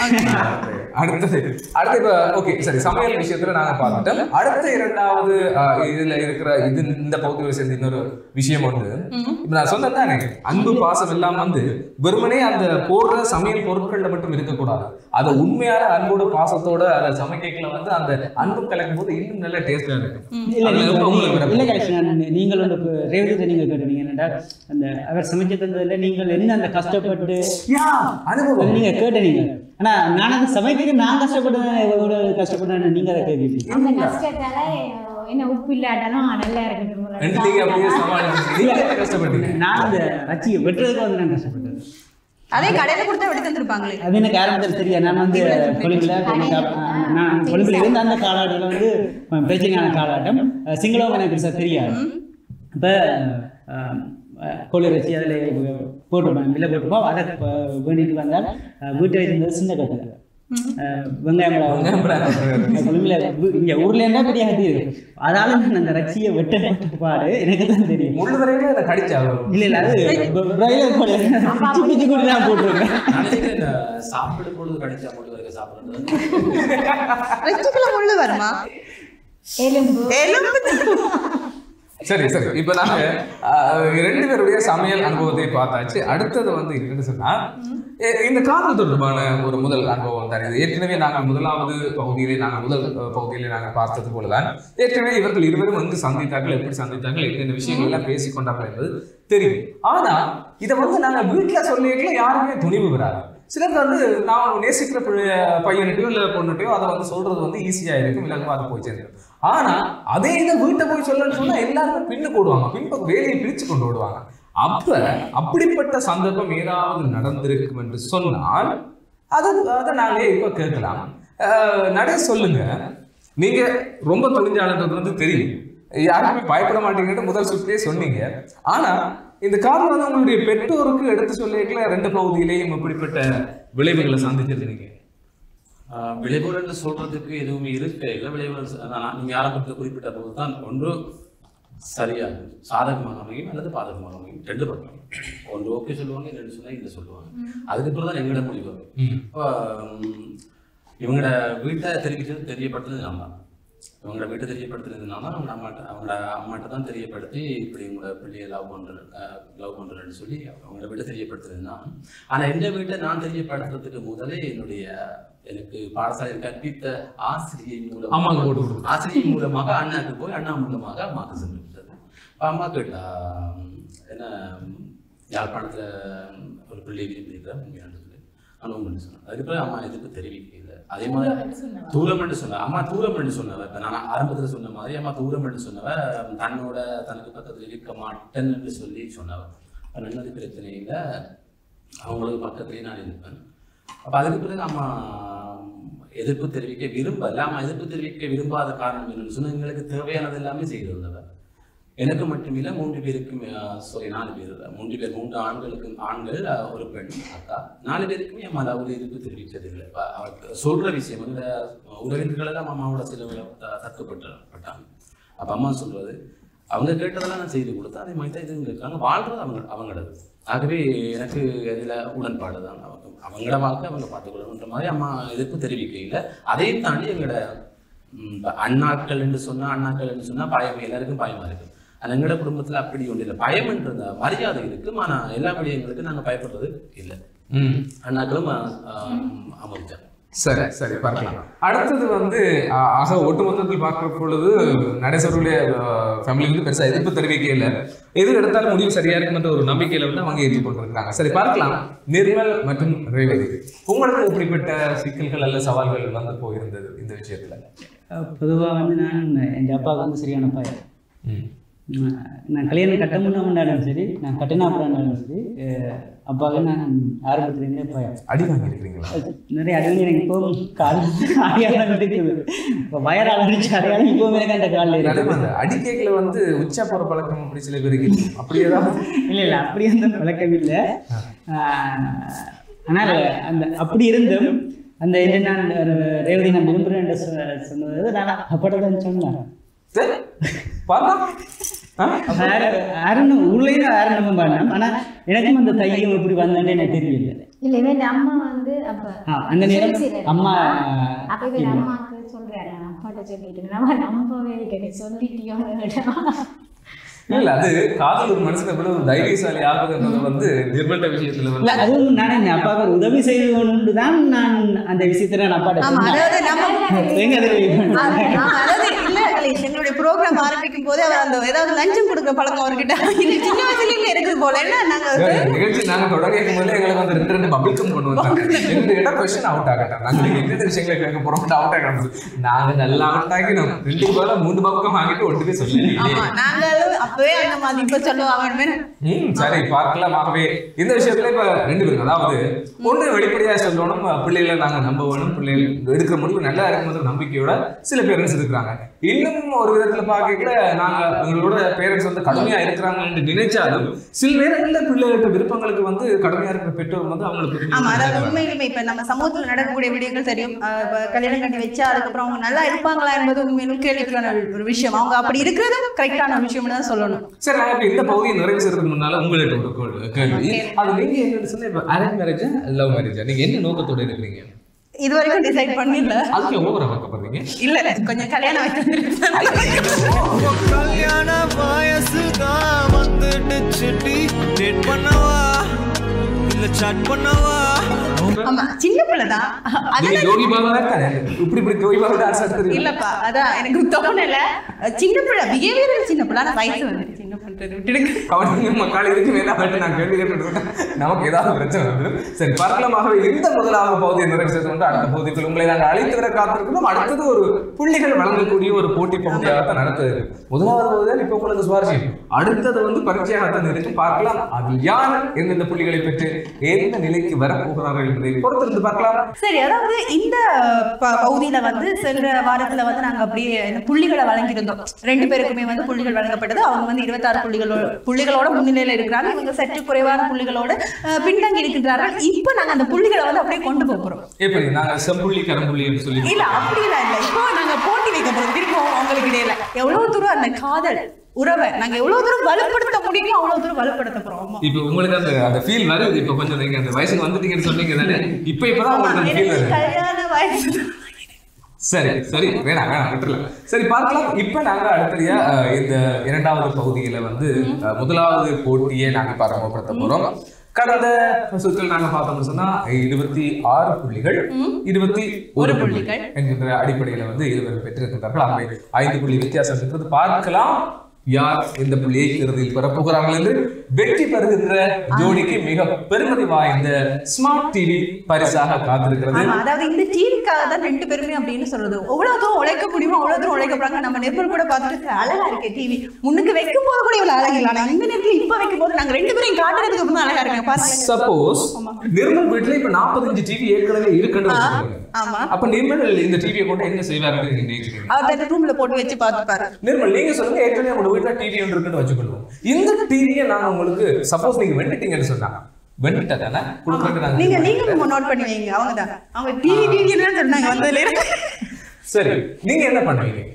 அடுத்தது அடுத்து இப்போ ஓகே சரி சமையல் விஷயத்துல நாங்க பார்த்துட்டோம் அடுத்த இரண்டாவது ஆஹ், இதுல இருக்கிற இது இந்த பகுதியில் சேர்ந்த இன்னொரு விஷயம் வந்து இப்ப நான் சொன்னேன் தானே அன்பு பாசம் எல்லாம் வந்து வெறுமனே அந்த போடுற சமையல் பொருட்கள்ல மட்டும் இருக்கக்கூடாது அதை உண்மையான அன்போட பாசத்தோட அதை சமைக்கல வந்து அந்த அன்பு கலக்கும் போது இன்னும் நல்ல டேஸ்டா இருக்கும் இல்ல அதுல நீங்க- இப்ப உங்களுக்கு இல்ல விருப்பம். கலெக்ஷன் நீங்கள் வந்து இப்ப ரேவதிட்ட நீங்க கேட்டீங்க என்னடா அந்த அவர் சமைச்சு தந்ததுல நீங்கள் என்ன அந்த கஷ்டப்பட்டு யா, அனுபவம் அதை நீங்க கேட்டீங்க ஆனா நான் அந்த சமைக்கிறதுக்கு நான் கஷ்டப்பட்டேன் எவ்வளவு கஷ்டப்பட்டேன்னு நீங்க அதை கேட்கிறீங்க அந்த கஷ்டத்தால என்ன உப்பு இல்லாட்டாலும் நல்லா ரெண்டு நீங்க அப்படியே இருக்கு சமாளிச்சு நீங்க என்ன கஷ்டப்பட்டீங்க நான் அந்த அச்சியை வெட்டுறதுக்கு வந்து நான் கஷ்டப்பட்டேன் அதே கடையில கொடுத்தா விட்டு தந்திருப்பாங்களே அது எனக்கு ஆரம்பத்தில் தெரியாது நான் வந்து கொழும்பில் எனக்கு அப்ப- நான் கொழும்பில் இருந்த அந்த காலாட்டில் வந்து கொஞ்சம் பிரச்சனையான காலாட்டம் அஹ் சிங்களம் எனக்கு பெருசாக தெரியாது இப்போ கொள்ளிறச்சி அதில் போட்டுருப்பேன் வில்ல போட்டுப்போம் அதை ப- வேண்டிட்டு வந்தால் அஹ் வீட்டை இருந்தது சின்ன கட்டில் வெங்காயம் கொழும்பில் இங்கே ஊர்ல இருந்தா பெரிய கட்டி இருக்கு அதால நான் அந்த ரச்சியை வெட்ட வெட்ட பாடு எனக்கு தான் தெரியும் முள்ளு தரையில இதை கடிச்சா இல்லை இல்லை அது பிராய்லர் கோழி பிச்சு பிச்சு கூட நான் போட்டிருக்கேன் நான் நினைக்கிறேன் இந்த சாப்பிடும் பொழுது கிடைச்சா மட்டும் வரைக்கும் சாப்பிடுறது ரெச்சுக்குள்ள முள்ளு வருமா எலும்பு எலும்பு சரி சரி இப்ப நாங்க அஹ், ரெண்டு பேருடைய சமையல் அனுபவத்தை பார்த்தாச்சு அடுத்தது வந்து என்னன்னு சொன்னா எ- இந்த காதல் தொடர்பான ஒரு முதல் அனுபவம் தான் இது ஏற்கனவே நாங்கள் முதலாவது பகுதியிலே நாங்கள் முதல் அஹ், பகுதியிலே நாங்கள் பார்த்தது போலதான் ஏற்கனவே இவர்கள் இருவரும் வந்து சந்தித்தார்கள் எப்படி சந்தித்தார்கள் என்னென்ன விஷயங்கள் எல்லாம் பேசிக்கொண்டார்கள் என்பது தெரியும் ஆனா இதை வந்து நாங்க வீட்டுல சொல்லிக்கல யாருமே துணிவு வராது சிலர் வந்து நான் நேசிக்கிற பிள்ளை- பையனுட்டையோ இல்லை பொண்ணுட்டையோ அதை வந்து சொல்றது வந்து ஈஸியா இருக்கும் இலகுவா அதை போய் சேர்ந்துடும் ஆனா அதே இதை வீட்டை போய் சொல்லணும்னு சொன்னா எல்லாருமே பின்னு போடுவாங்க பின்பக்கம் வேலையை பிரிச்சு கொண்டு விடுவாங்க அப்ப அப்படிப்பட்ட சந்தர்ப்பம் ஏதாவது நடந்திருக்கும் என்று சொன்னால் அது அதை நாங்களே இப்ப கேட்கலாம் அஹ், நடை சொல்லுங்க நீங்க ரொம்ப துணிஞ்சாளன்றது வந்து தெரியும் யாருக்குமே பயப்பட மாட்டீங்கன்னு முதல் சுற்றிலே சொன்னீங்க ஆனா இந்த காரணம் வந்து உங்களுடைய பெற்றோருக்கு எடுத்து சொல்லிக்கல ரெண்டு பகுதியிலேயும் இப்படிப்பட்ட விளைவுகளை சந்திச்சிருந்தீங்க ஆஹ் விளைவுகள்னு சொல்றதுக்கு எதுவுமே இருக்க இல்லை விளைவுகள் ச- நான் நீங்க ஆரம்பத்தில் குறிப்பிட்ட போது தான் ஒன்று சரியாக சாதகமாக அமையும் அல்லது பாதகமாக அமையும் ரெண்டு பக்கம் ஒன்று ஓகே சொல்லுவாங்க ரெண்டு சொன்னா இல்லை சொல்லுவாங்க அதுக்கப்புறம் தான் எங்களோட முடிவு வரும் இப்போ ம், இவங்களோட வீட்டை தெரிவிக்கிறது தெரியப்படுத்துறது நான் தான் இவங்களோட வீட்டை தெரியப்படுத்துறது நான் தான் அவங்க அம்மாட்ட அவங்களோட அம்மாட்ட தான் தெரியப்படுத்தி இப்படி உங்களோட பிள்ளையை லவ் பண்ணுறேன் லவ் பண்ணுறேன்னு சொல்லி அவங்களோட வீட்டை தெரியப்படுத்துறது நான் ஆனால் எந்த வீட்டை நான் தெரியப்படுத்துறதுக்கு முதலே என்னுடைய எனக்கு பாடசாலையில் கற்பித்த ஆசிரியை மூலம் அம்மாவுக்கு போட்டு கொடுத்தது. ஆசிரியை மூலமாக அண்ணாக்கு போய் அண்ணா மூலமாக அம்மாவுக்கு சென்று விட்டது அப்ப அம்மா கேட்டா ம், என்ன ம், யாழ்ப்பாணத்துல ம், ஒரு பிள்ளை விரும்பி இருக்கிற உண்மையான சொல்லி அனுபவம் சொன்னேன் அதுக்கப்புறம் அம்மா எதுக்கு தெரிவிக்கல அதே மாதிரி தூரம் என்று சொன்ன அம்மா தூரம் என்று சொன்னவ இப்ப நான் ஆரம்பத்துல சொன்ன மாதிரி அம்மா தூரம் என்று சொன்னவ தன்னோட தனக்கு பக்கத்துல இருக்க மாட்டேன்னு சொல்லி சொன்னவ அப்ப நல்லது பிரச்சனை இல்லை அவங்களுக்கு பக்கத்துலயே நான் இருப்பேன் அப்ப அதுக்கு பிறகு அம்மா எதிர்ப்பு தெரிவிக்க விரும்பல அம்மா எதிர்ப்பு தெரிவிக்க விரும்பாத காரணம் என்னன்னு சொன்னா எங்களுக்கு தேவையானது எல்லாமே செய்து வந்தவ எனக்கு மட்டுமில்ல மூன்று பேருக்கும் சாரி நாலு பேர் மூன்று பேர் மூன்று ஆண்களுக்கு ஆண்கள் அஹ், ஒரு பெண் அக்கா நாலு பேருக்குமே அம்மா ஒரு எதிர்ப்பு தெரிவித்ததில்லை இப்ப அவ சொல்ற விஷயம் இந்த உறவினர்கள் எல்லாம் அம்மாவோட சிலவில் தக்கப்பட்டு பட்டாங்க அப்ப அம்மா சொல்றது அவங்க கேட்டதெல்லாம் நான் செய்து கொடுத்தேன் அதே மாதிரி தான் இதுவும் இருக்காங்க வாழ்றது அவங்க அவங்களது ஆகவே எனக்கு இதில் உடன்பாடு தான் அவங்க அவங்களோட வாழ்க்கை அவங்க பார்த்துக்கொள்ளணுன்ற மாதிரி அம்மா எதிர்ப்பு தெரிவிக்கையில் அதையும் தாண்டி எங்களோட ம், இப்ப அண்ணாக்கள் என்று சொன்னா அண்ணாக்கள் என்று சொன்னா பயம் எல்லாருக்கும் பயமா இருக்கு ஆனா எங்களோட குடும்பத்துல அப்படி ஒன்று இல்லை பயம்ன்ற மரியாதை இருக்கு ஆனா எல்லா விடயங்களுக்கும் நாங்க பயப்படுறது இல்லை ம் அண்ணாக்களும் அமர்த்தாங்க சரி சரி பார்க்கலாம் அடுத்தது வந்து அஹ், ஆக ஒட்டுமொத்தத்தில் பார்க்கிற பொழுது நடேசருடைய ஃபேமிலி வந்து பெருசா எதிர்ப்பு தெரிவிக்க இல்லை எது எடுத்தாலும் முடிவு சரியா இருக்குன்ற ஒரு நம்பிக்கையில வந்து அவங்க ஏற்றுக்கொண்டிருக்காங்க சரி பார்க்கலாம் நிர்மல் மற்றும் ரேவதி உங்களுக்கு எப்படிப்பட்ட சிக்கல்கள் அல்ல சவால்கள் வந்து போயிருந்தது இந்த விஷயத்துல பொதுவாக வந்து நான் என் அப்பாவுக்கு வந்து சரியான பையன் ம். நான் நான் கல்யாணம் கட்ட முன்னாலும் சரி நான் கட்டினா அப்புறம் சரி அஹ் அப்பாவுக்கு நான் ஆரம்பத்துலேருந்தே பயம் அடி வாங்கியிருக்கிறீங்களா நிறைய அடையாளம் எனக்கு இப்போ கால் அடையாளம் இருக்குது இப்போ வயரால் அடிச்ச அடையாளம் இப்போவும் எனக்கு அந்த காலில் அதே இருக்குது மாதிரி அடி கேக்கில் வந்து உச்சா போற பழக்கம் அப்படி சில பேருக்கு இருக்கும். அப்படி ஏதாவது இல்லை இல்லை அப்படி அந்த பழக்கம் இல்லை ஆனால் அந்த அப்படி இருந்தும் அந்த என்ன நான் ஒரு ரேவதி நான் விரும்புகிறேன் என்று சொ- சொன்னது நான் அப்பாட்ட தான் சொன்னேன் சரி, பார்த்தா ஆ? யாரும் ஊர்லேயும் யாரும் நம்ப மாட்டேன் ஆனால் எனக்கும் அந்த தையம் எப்படி வந்தேன்னு எனக்கு தெரியல இல்லை இவன் அம்மா வந்து அப்ப ஆ, அந்த நேரம் சரி. அம்மா அப்ப இவன் அம்மாவுக்கு சொல்றாரு நான் அப்பாட்ட சொல்லிட்டு நம்ம நம்பவே இல்லை நீ சொல்லிட்டியோ இல்ல அது காதல் ஒரு மனுஷன் எவ்வளவு தைரியசாலி ஆகுதுன்றது வந்து நிர்மல்ட விஷயத்துல இல்ல வந்து அதுவும் நான் என் அப்பாவுக்கு ஒரு உதவி செய்யணும்னு தான் நான் அந்த விஷயத்தை நான் அப்பாட்ட ஆமா சொன்னேன் அதாவது நம்ம எங்க அது ஆமா, அதாவது இல்ல கணேஷ் எங்களுடைய ப்ரோக்ராம் ஆரம்பிக்கும் போது அவர் அந்த ஏதாவது லஞ்சம் கொடுக்குற பழக்கம் அவர்கிட்ட இது சின்ன வயசுல இருந்து இருக்குது போல என்ன நாங்க வந்து நிகழ்ச்சி நாங்க தொடங்கிய போது எங்களுக்கு வந்து ரெண்டு ரெண்டு பபிள்கம் கொண்டு வந்தாங்க எங்க கிட்ட கொஸ்டின் அவுட் ஆகட்டும் நாங்க எந்த விஷயங்களை கேட்க போறோம் அவுட் ஆகணும் நாங்க நல்லா அவுட் ஆகினோம் ரெண்டு பேரும் மூணு பக்கம் வாங்கிட்டு ஒன்றுமே சொல்லி ஆமா நாங்களும் அப்பவே அந்த மாதிரி இப்ப சொல்லுவாங்க ம் சரி பார்க்கலாம் ஆகவே இந்த விஷயத்துல இப்ப ரெண்டு பேரும் அதாவது ஒண்ணு வெளிப்படையா சொல்லணும் பிள்ளைகளை நாங்க நம்ப வேணும் பிள்ளைகள் எடுக்கிற முடிவு நல்லா இருக்கும்போது நம்பிக்கையோட சில பேரண்ட்ஸ் இருக்கிறாங்க இன்னும் ஒரு விதத்துல பார்க்கல நாங்க எங்களோட பேரண்ட்ஸ் வந்து கடுமையா இருக்கிறாங்கன்னு நினைச்சாலும் சில நேரங்கள்ல பிள்ளைகளோட விருப்பங்களுக்கு வந்து கடுமையா இருக்கிற பெற்றோர் வந்து அவங்களுக்கு ஆமா புரிஞ்சு அதாவது நடக்கிறாங்க. உண்மையிலுமே இப்ப நம்ம சமூகத்துல நடக்கக்கூடிய விடயங்கள் தெரியும் அஹ் இப்ப கல்யாணம் கட்டி வச்சா அதுக்கப்புறம் அவங்க நல்லா இருப்பாங்களா என்பது உண்மையிலும் கேள்விக்கான ஒரு விஷயம் அவங்க அப்படி இருக்கிறது கரெக்டான ஒரு விஷயம் தான் சொல்லணும் சரி நான் இப்ப இந்த பகுதியை நிறைவு செய்யறதுக்கு முன்னால உங்களுக்கு ஒரு கேள்வி- கேள்வி அது நீங்க என்ன சொன்ன இப்ப அரேஞ்ச் மேரேஜா லவ் மேரேஜா நீங்க என்ன நோக்கத்தோட இருக்கிறீங்க இது வரைக்கும் டிசைட் பண்ணிடல அதுக்கு ஓவரா பார்க்கப்படுறீங்க இல்ல கொஞ்சம் கல்யாணம் வச்சு கல்யாண வயசுதான் வந்துடுச்சு டேட் பண்ணவா இல்ல சாட் பண்ணவா ஆமா சின்ன பிள்ளைதான் நீங்க அதெல்லாம் யோகி பாபா இருக்காரு இப்படி இப்படி யோகி பாபா டான்ஸ் ஆடுறது இல்லப்பா அதான் எனக்கு தோணல சின்ன பிள்ளை பிஹேவியர் சின்ன பிள்ளை ஆனா வயசு வந்து சின்ன பிள்ளை விட்டுடுங்க கவனிங்க மக்கள் இதுக்கு மேல வந்து நான் கேள்வி கேட்டுட்டு இருக்கேன். நமக்கு ஏதாவது பிரச்சனை வந்துடும் சரி பார்க்கலாமாகவே இந்த முதலாவது பகுதியை நிறைவு செய்து கொண்டு அடுத்த பகுதிக்குள் உங்களை நாங்கள் அழைத்து வர காத்திருக்கிறோம் அடுத்தது ஒரு புள்ளிகள் வழங்கக்கூடிய ஒரு போட்டி பகுதியாகத்தான் நடத்துது முதலாவது பகுதி தான் இப்போ உங்களுக்கு சுவாரஸ்யம் அடுத்தது வந்து பரீட்சையாகத்தான் இருக்கு பார்க்கலாம் அது யார் எந்தெந்த புள்ளிகளை பெற்று எந்த நிலைக்கு வரப்போகிறார்கள் என்பதை பொறுத்திருந்து பார்க்கலாம் சரி அதாவது இந்த ப- பகுதியில வந்து சென்ற வாரத்துல வந்து நாங்க அப்படியே இந்த புள்ளிகளை வழங்கியிருந்தோம் ரெண்டு பேருக்குமே வந்து புள்ளிகள் வழங்கப்பட்டது அவங்க வந்து இருபத்தாறு புள்ளிகளோட புள்ளிகளோட முன்னிலையில இருக்கிறாங்க இவங்க சற்று குறைவான புள்ளிகளோட அஹ், பின்தங்கி இருக்கின்றார்கள் இப்போ நாங்க அந்த புள்ளிகளை வந்து அப்படியே கொண்டு போக போறோம் எப்படி நாங்கள் செம்புள்ளி கரம்புள்ளின்னு சொல்லி இல்ல அப்படிலாம் இல்ல இப்போ நாங்க போட்டி வைக்க போறோம் திரும்பவும் அவங்களுக்கு இடையில எவ்வளவு தூரம் அந்த காதல் உறவை நாங்க எவ்வளவு தூரம் வலுப்படுத்த முடியுமோ அவ்வளவு தூரம் வலுப்படுத்த போறோம் ஆமா. இப்போ உங்களுக்கு அந்த அந்த ஃபீல் வருது இப்போ கொஞ்சம் நீங்க அந்த வயசுக்கு வந்துட்டீங்கன்னு சொன்னீங்க தானே இப்போ இப்பதான் உங்களுக்கு அந்த ஃபீல் எனக்கு வருது கல்யாண வயசு சரி சரி வேணாம் வேணாம் விட்டுறலாம் சரி பார்க்கலாம் இப்ப நாங்க அடுத்தடியா அஹ், இந்த இரண்டாவது பகுதியில வந்து அஹ், முதலாவது போட்டியை நாங்க இப்ப அறிமுகப்படுத்த போறோம் கடந்த சுற்றில் நாங்க பார்த்தோம்னு சொன்னா இருபத்தி ஆறு புள்ளிகள் இருபத்தி ஒரு புள்ளிகள் என்கின்ற அடிப்படையில வந்து இருவர் பெற்றிருக்கின்றார்கள் ஆகவே ஐந்து புள்ளி வித்தியாசம் இருக்கிறது பார்க்கலாம் யார் இந்த புள்ளியை இறுதியில் பெறப்போகிறார்கள் என்று வெற்றி பெறுகின்ற ஜோடிக்கு மிக பெருமதி வாய்ந்த ஸ்மார்ட் டிவி பரிசாக காத்திருக்கிறது ஆமா அதாவது இந்த டிவிக்காக தான் ரெண்டு பேருமே அப்படின்னு சொல்றது எவ்வளவு தூரம் உழைக்க முடியுமோ அவ்வளவு தூரம் உழைக்க போறாங்க நம்ம நிர்மல் கூட பார்த்துட்டு அழகா இருக்கு டிவி முன்னுக்கு வைக்கும் போது கூட இவ்வளவு அழகு இல்லை ஆனா இந்த நேரத்துல இப்ப வைக்கும் போது நாங்க ரெண்டு பேரையும் காட்டுறதுக்கு அப்புறம் தான் அழகா இருக்கு பாருங்க சப்போஸ் நிர்மல் வீட்டுல இப்ப 45 டிவி ஏற்கனவே இருக்குன்னு வச்சுக்கோங்க. ஆமா அப்ப நிர்மல் இந்த டிவியை கொண்டு என்ன செய்வாருன்னு நீங்க நினைக்கிறீங்க அவர் அந்த ரூம்ல போட்டு வச்சு பார்த்துப்பாரு நிர்மல் நீங்க சொல்லுங்க ஏற்கனவே உங்க வீட்டுல டிவி ஒன்று இருக்குன்னு வச்சுக்கொள்வோம் இந்த டிவியை நான் உங்களுக்கு சப்போஸ் நீங்க வெண்டுட்டீங்கன்னு சொன்னாங்க வெண்டுட்டா தானே கொடுக்குறது நீங்க நாங்க நீங்க நோட் பண்ணி வைங்க அவங்க தான் அவங்க டிவி டிவி சொன்னாங்க வந்ததுல இருந்து சரி நீங்க என்ன பண்ணுவீங்க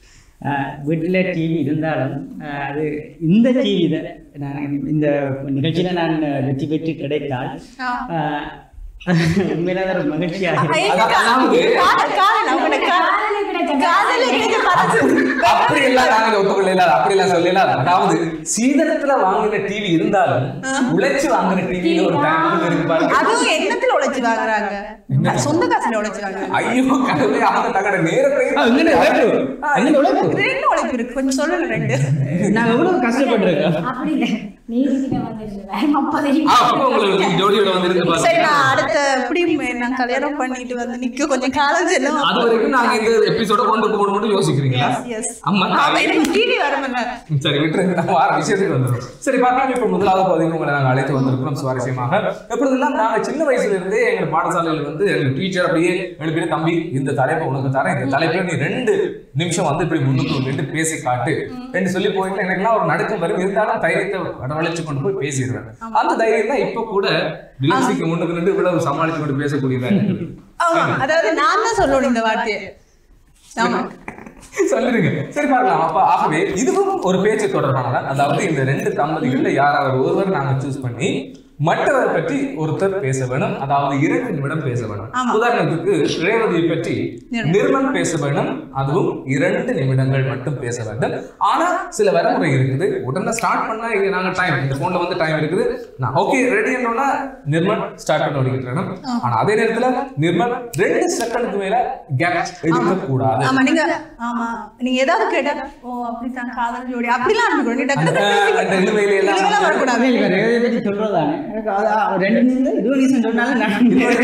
வீட்டில் டிவி இருந்தாலும் ஆஹ் அது இந்த டிவி தான் நான் இந்த நிகழ்ச்சியில் நான் வெற்றி பெற்று கிடைத்தால் ஆஹ் உண்மையில அது ஒரு மகிழ்ச்சியாக இருக்கும். அதாவது காதல் காதல் அவங்களோட காதல் காதல் கிடைக்க பார்த்து அப்படி எல்லாம் நாங்க ஒத்துக்கொள்ள அப்படி எல்லாம் சொல்லல அதாவது சீதனத்துல வாங்கின டிவி இருந்தாலும் உழைச்சு வாங்கின டிவியில ஒரு டைம் இருக்கு பாருங்க அதுவும் எண்ணத்துல உழைச்சு வாங்குறாங்க அது சொந்த காசுல உழைச்சு வாங்குறாங்க ஐயோ கடவுளே அவங்க தங்களோட நேரத்தையும் ஆ, இங்கன உழைப்பு. இங்கன உழைப்பு. ரெண்டு உழைப்பு இருக்கு கொஞ்சம் சொல்லல ரெண்டு நான் எவ்வளவு கஷ்டப்பட்டிருக்கேன் அப்படி இல்லை நீதிக்கிட்ட வந்துருந்தேன் வேற முப்பது ஆ, அப்போ உங்களுக்கு ஜோடியோட வந்து இருந்து சரி பாருங்க நான் அடுத்த எப்படியும் நான் கல்யாணம் பண்ணிட்டு வந்து நிக்க கொஞ்சம் காலம் செல்லும் அது வரைக்கும் நாங்க இந்த எபிசோட கொண்டு போகணும் மட்டும் யோசிக்கிறீங்களா எஸ் அம்மா ஆமா எனக்கு டிவி வரமில்ல சரி விட்டுருங்க நம்ம வார விஷயத்துக்கு வந்துடும் சரி பார்க்கலாம் இப்போ முதலாவது பகுதிக்கு உங்களை நாங்கள் அழைத்து வந்திருக்கிறோம் சுவாரஸ்யமாக எப்பொழுதெல்லாம் நாங்க சின்ன வயசுல இருந்தே எங்க பாடசாலையில் வந்து எங்க டீச்சர் அப்படியே எழுப்பிட்டு தம்பி இந்த தலைப்பை உனக்கு தரேன் இந்த தலைப்பை நீ ரெண்டு நிமிஷம் வந்து இப்படி முன்னுக்கு ரெண்டு பேசி காட்டு ரெண்டு சொல்லி போயிட்டு எனக்குலாம் ஒரு நடுக்கம் வரும் இருந்தாலும் தைரியத்தை வரவழைச்சு கொண்டு போய் பேசிடுவேன் அந்த தைரியம் தான் இப்போ கூட டிலக்ஸிக்கு முன்னுக்கு நின்று இவ்வளவு சமாளிச்சு கொண்டு பேசக்கூடியதா இருக்குது ஆமா அதாவது நான் தான் சொல்லணும் இந்த வார்த்தையை ஆமா சொல்லிருங்க சரி பார்க்கலாம் அப்ப ஆகவே இதுவும் ஒரு பேச்சு தொடர்பானதான் அதாவது இந்த ரெண்டு தம்பதிகள்ல யாராவது ஒருவர் நாங்க சூஸ் பண்ணி மற்றவர் பற்றி ஒருத்தர் பேச வேணும் அதாவது இரண்டு நிமிடம் பேச வேணும் ஆமா. உதாரணத்துக்கு ரேவதியை பற்றி நிர்மல். நிர்மல் பேச வேணும் அதுவும் இரண்டு நிமிடங்கள் மட்டும் பேச வேண்டும் ஆனா சில வரைமுறை இருக்குது உடனே ஸ்டார்ட் பண்ணா இங்க நாங்க டைம் இந்த போன்ல வந்து டைம் இருக்குது நான் ஓகே ரெடி என்னோட நிர்மல் ஸ்டார்ட் பண்ண வேண்டிக்கிறேன் ஆனா அதே நேரத்துல நிர்மல் ரெண்டு செகண்டுக்கு மேல கேப் எடுக்க கூடாது ஆமா நீங்க ஆமா நீங்க ஏதாவது கேட்டா ஓ அப்படித்தான் காதல் ஜோடி அப்படிலாம் இருக்கணும் நீ டக்கு அந்த டக்கு அந்த இழுவையில எல்லாம் இதெல்லாம் வரக்கூடாது அப்படி இல்லை ரேவதியை பற்றி சொல்றதானே எனக்கு அது ஒரு ரெண்டு நிமிஷம் இருபது நிமிஷம் சொன்னாலும் நான்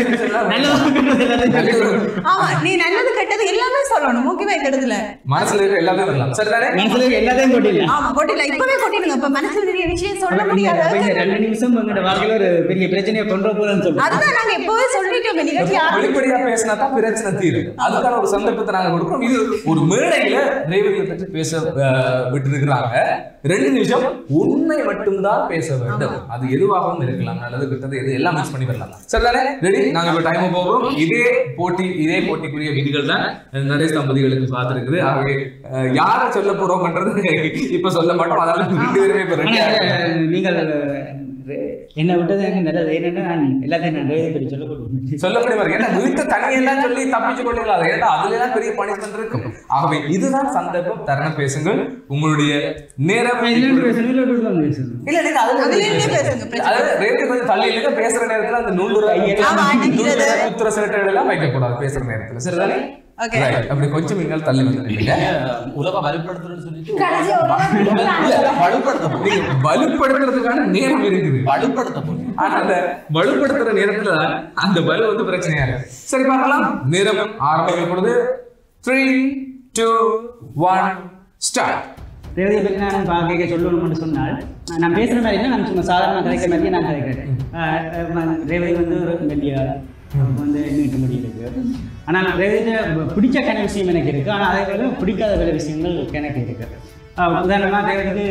நல்ல ஆமா நீ நல்லது கெட்டது எல்லாமே சொல்லணும் முக்கியமா இந்த இடத்துல மனசுல இருக்க எல்லாத்தையும் வரலாம் சரிதானே மனசுல எல்லாத்தையும் கொட்டிடலாம் ஆமா கொட்டில இப்பவே கொட்டிடுங்க இப்ப மனசுல நிறைய விஷயம் சொல்ல அப்ப நீங்க- அப்ப முடியாது இந்த ரெண்டு நிமிஷம் உங்களோட வாழ்க்கையில ஒரு பெரிய பிரச்சனையை கொண்டு போறேன்னு சொல்லுங்க அதுதான் நாங்க எப்பவே சொல்லிட்டோம் நிகழ்ச்சி ஆரம்பி- வெளிப்படையா பேசினா தான் பிரச்சனை தீரும் அதுக்கான ஒரு சந்தர்ப்பத்தை நாங்க கொடுக்கிறோம் இது ஒரு மேடையில ரேவதியை பற்றி பேச அஹ், விட்டிருக்கிறாங்க ரெண்டு நிமிஷம் உண்மை மட்டும்தான் பேச வேண்டும் அது எதுவாகவும் இருக்கலாம் நல்லது கெட்டது எது எல்லாம் மிக்ஸ் பண்ணி வரலாம் சரிதானே ரெடி நாங்க இப்ப டைம் போகிறோம் இதே போட்டி இதே போட்டிக்குரிய விதிகள் தான் நிறைய தம்பதிகளுக்கு பார்த்திருக்குது ஆகவே அஹ், யாரை சொல்ல போறோம்ன்றது இப்ப சொல்ல மாட்டோம் அதனால ரெண்டு பேருமே இப்ப ready ஆ இருக்காங்க. ஆனா, நீங்கள் என்னை விட்டது எனக்கு நல்லது ஏன்னா நான் எல்லாத்தையும் நான் ரேவதியை பற்றி சொல்ல கொடுப்பேன் சொல்லக்கூடிய மாதிரி ஏன்னா வீட்டு தனியெல்லாம் சொல்லி தப்பிச்சு கொள்ளலாம் ஏன்னா அதுல எல்லாம் பெரிய பனிஷ்மெண்ட் இருக்கும் ஆகவே இதுதான் சந்தர்ப்பம் தருணம் பேசுங்கள் உங்களுடைய நேரம் இல்லைன்னு பேசணும் இல்லை விட்டு பேசணும் இல்ல நீங்க அதுல அதுல இருந்தே பேசுங்க, பிரச்சனை அதாவது ரேட்டு கொஞ்சம் தள்ளி இல்லைங்க பேசுற நேரத்துல அந்த நூல்லுற ஆமா, அடிக்கிறது. குத்துற சிரட்டைகள் எல்லாம் வைக்க கூடாது பேசுற நேரத்துல சரிதானே Okay. Right. அப்படி கொஞ்சம் நீங்கள் தள்ளி வந்து நில்லுங்க. உலக வலுப்படுத்துறதுன்னு சொல்லிட்டு கடைசி ஒரு வாரம் இல்ல, வலுப்படுத்த போறீங்க நீங்க வலுப்படுத்துறதுக்கான நேரம் இருக்குது வலுப்படுத்த போறீங்க ஆனா அந்த வலுப்படுத்துற நேரத்துல தான் அந்த வலு வந்து பிரச்சனையா இருக்கு சரி பார்க்கலாம் நேரம் ஆரம்பிக்கும் பொழுது த்ரீ டூ ஒன் ஸ்டார்ட் ரேவதியை பற்றி நான் பார்க்க சொல்லணும்னு சொன்னால் நான் பேசுகிற மாதிரி இல்லை நான் சும்மா சாதாரண கதைக்கிற மாதிரியே நான் கதைக்கிறேன் ஆஹ் ஆஹ் ரேவதி வந்து ஒரு மெல்லியா வந்து நீட்ட முடியிருக்கு ஆனால் ரேவதியை பிடிச்ச கன விஷயம் எனக்கு இருக்குது ஆனால் அதே போல பிடிக்காத சில விஷயங்கள் எனக்கு இருக்குது ஆஹ் உதாரணமாக ரேவதிக்கு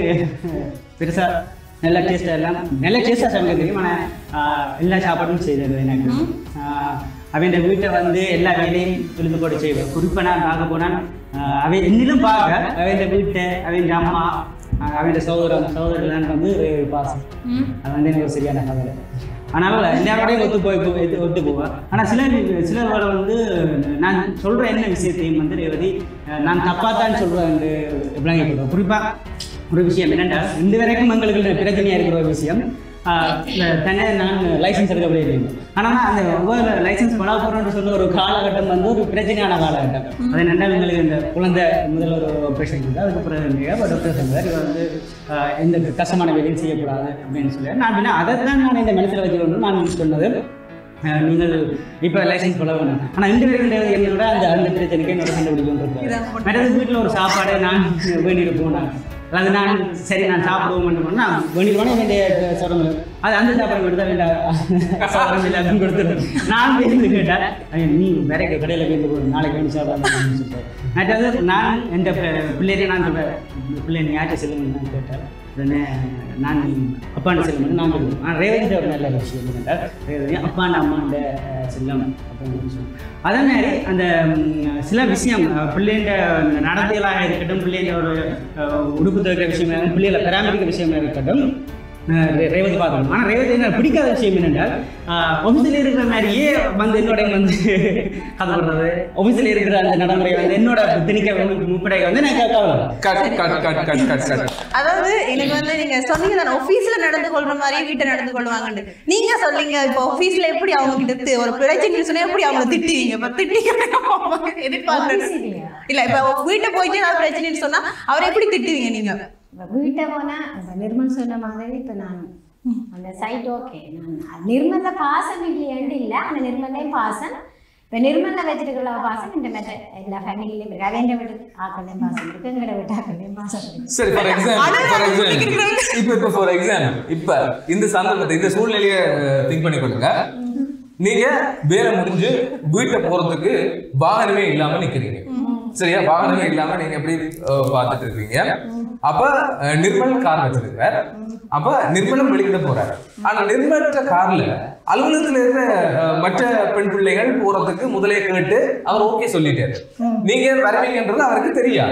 பெருசாக நல்ல டேஸ்ட்டாக எல்லாம் நல்ல டேஸ்ட்டாக சமைக்க தெரியும் ஆனால் ஆஹ் எல்லா சாப்பாடும் செய்தது எனக்கு ஆஹ் அவன் வீட்டை வந்து எல்லா வேலையும் விழுந்து போட்டு செய்வேன் குறிப்பாக நான் பார்க்க போனால் ஆஹ் அவன் என்னிலும் பார்க்க அவன் வீட்டை அவன் அம்மா ஆஹ் அவன் சகோதரன் சகோதரன் வந்து ஒரு பாசம் அது வந்து எனக்கு ஒரு சரியான கவலை ஆனால் எல்லாரோடையும் ஒத்து போய் போ- இது ஒத்து போவேன் ஆனால் சில சிலரோட வந்து நான் சொல்கிற என்ன விஷயத்தையும் வந்து ரேவதி ஆஹ் நான் தப்பாக தான் சொல்கிறேன் விளங்கிப்படுவேன் குறிப்பாக ஒரு விஷயம் என்னென்னா இந்த வரைக்கும் எங்களுக்கு பிரச்சனையாக இருக்கிற ஒரு விஷயம் ஆஹ் இந்த தன்னை நான் லைசன்ஸ் எடுக்க முடியாது ஆனால் அந்த ஒவ்வொரு லைசன்ஸ் பண்ண போகிறோம்னு சொன்ன ஒரு காலகட்டம் வந்து ஒரு பிரச்சனையான காலகட்டம் அது என்ன எங்களுக்கு இந்த குழந்தை முதல்ல ஒரு ஆப்ரேஷன் இருக்குது அதுக்கப்புறம் இல்லையா டாக்டர் சொல்லுவார் இவர் வந்து ஆஹ் எந்த கஷ்டமான வேலையும் செய்யக்கூடாது அப்படின்னு சொல்லி நான் அப்படின்னா அதை தான் நான் இந்த மனசில் வச்சுக்கணும் நான் சொன்னது ஆஹ் நீங்கள் இப்போ லைசன்ஸ் போட வேணும் ஆனால் இந்த வரைக்கும் என்னோட அந்த அந்த பிரச்சனைக்கு என்னோட கண்டுபிடிக்கும் மற்றது வீட்டில் ஒரு சாப்பாடு நான் வேண்டிட்டு போனேன் அது நான் சரி நான் சாப்பிடுவோம் நான் வேண்டிட்டு போனேன் வேண்டிய சொல்கிறேன் அது அந்த சாப்பாடு மட்டும் தான் வேண்டாம் சாப்பிட இல்லை அப்படின்னு கொடுத்துருவேன் நான் பேருந்து கேட்டேன் ஐயோ, நீ வேற கடையில் பேருந்து போடு நாளைக்கு வேண்டி சாப்பிடாம சொல்லிட்டு மற்றது நான் எந்த பிள்ளையை நான் சொல்கிறேன் பிள்ளை நீ யார்கிட்ட செல்லுங்க நான் கேட்டேன் உடனே நான் அப்பாண்ட செல்லம் நான் சொல்லுவேன் ஆனால் ரேவதி ஒரு நல்ல விஷயம் என்னென்றால் ரேவதி அப்பாண்ட அம்மாண்ட அஹ், செல்லம் அப்படின்னு சொல்லுவேன் அதே மாதிரி அந்த ம், சில விஷயம் அஹ், பிள்ளைங்க நடத்தைகளாக இருக்கட்டும் பிள்ளைங்க ஒரு அஹ், உடுப்பு துவைக்கிற விஷயமா இருக்கட்டும் பிள்ளைகளை பராமரிக்கிற விஷயமா இருக்கட்டும் அஹ், ரே- ரேவதி பார்க்கணும் ஆனால் ரேவதி என்ன பிடிக்காத விஷயம் என்னென்றால் ஆஃபீஸில் இருக்கிற மாதிரியே வந்து என்னோட வந்து கதை பண்ணுறது ஆஃபீஸில் இருக்கிற அந்த நடைமுறை வந்து என்னோட திணிக்க முப்படைக்கு வந்து நான் கவலை cut cut cut cut cut cut அதாவது எனக்கு வந்து நீங்க சொன்னீங்க தானே ஆபீஸ்ல நடந்து கொள்ற மாதிரியே வீட்டை நடந்து கொள்வாங்கன்னு நீங்க சொல்றீங்க இப்போ ஆபீஸ்ல எப்படி அவங்க கிட்ட தி- ஒரு பிரச்சனை சொன்னா எப்படி அவங்க திட்டுவீங்க இப்ப திட்டிக்க எதிர்பார்க்கறது இல்லையா? இல்ல இப்ப வீட்டை போயிட்டு நான் பிரச்சனைன்னு சொன்னா அவரை எப்படி திட்டுவீங்க நீங்க இப்ப வீட்டை போனா இப்ப நிர்மல் சொன்ன மாதிரி இப்ப நான் அந்த சைட் ஓகே நான் நிர்மல பாசம் இல்லையாண்டு இல்லை ஆனா நிர்மலையும் பாசம் இப்ப நிர்மலை வச்சிருக்கிற பாசம் இந்த மாதிரி எல்லா ஃபேமிலியிலையும் இருக்கு அவன் வீட்டு ஆக்களையும் பாசம் இருக்கு எங்களோட வீட்டு ஆக்களையும் பாசம் இருக்கு சரி ஃபார் எக்ஸாம்பிள் ஃபார் எக்ஸாம்பிள் இப்போ இப்போ ஃபார் எக்ஸாம்பிள் இப்போ இந்த சந்தர்ப்பத்தை இந்த சூழ்நிலையை திங்க் பண்ணி கொள்ளுங்க நீங்க வேலை முடிஞ்சு வீட்டை போறதுக்கு வாகனமே இல்லாம நிக்கிறீங்க சரியா வாகனமே இல்லாம நீங்க எப்படி அஹ், பார்த்துட்டு இருக்கீங்க அப்ப அஹ், நிர்மல் கார் வச்சிருக்கார் அப்ப நிர்மலும் வெளிக்கிட போறாரு ஆனா நிர்மல்ற கார்ல அலுவலகத்துல இருக்கிற அஹ், மற்ற பெண் பிள்ளைகள் போறதுக்கு முதலே கேட்டு அவர் ஓகே சொல்லிட்டாரு நீங்க வருவீங்கன்றது அவருக்கு தெரியாது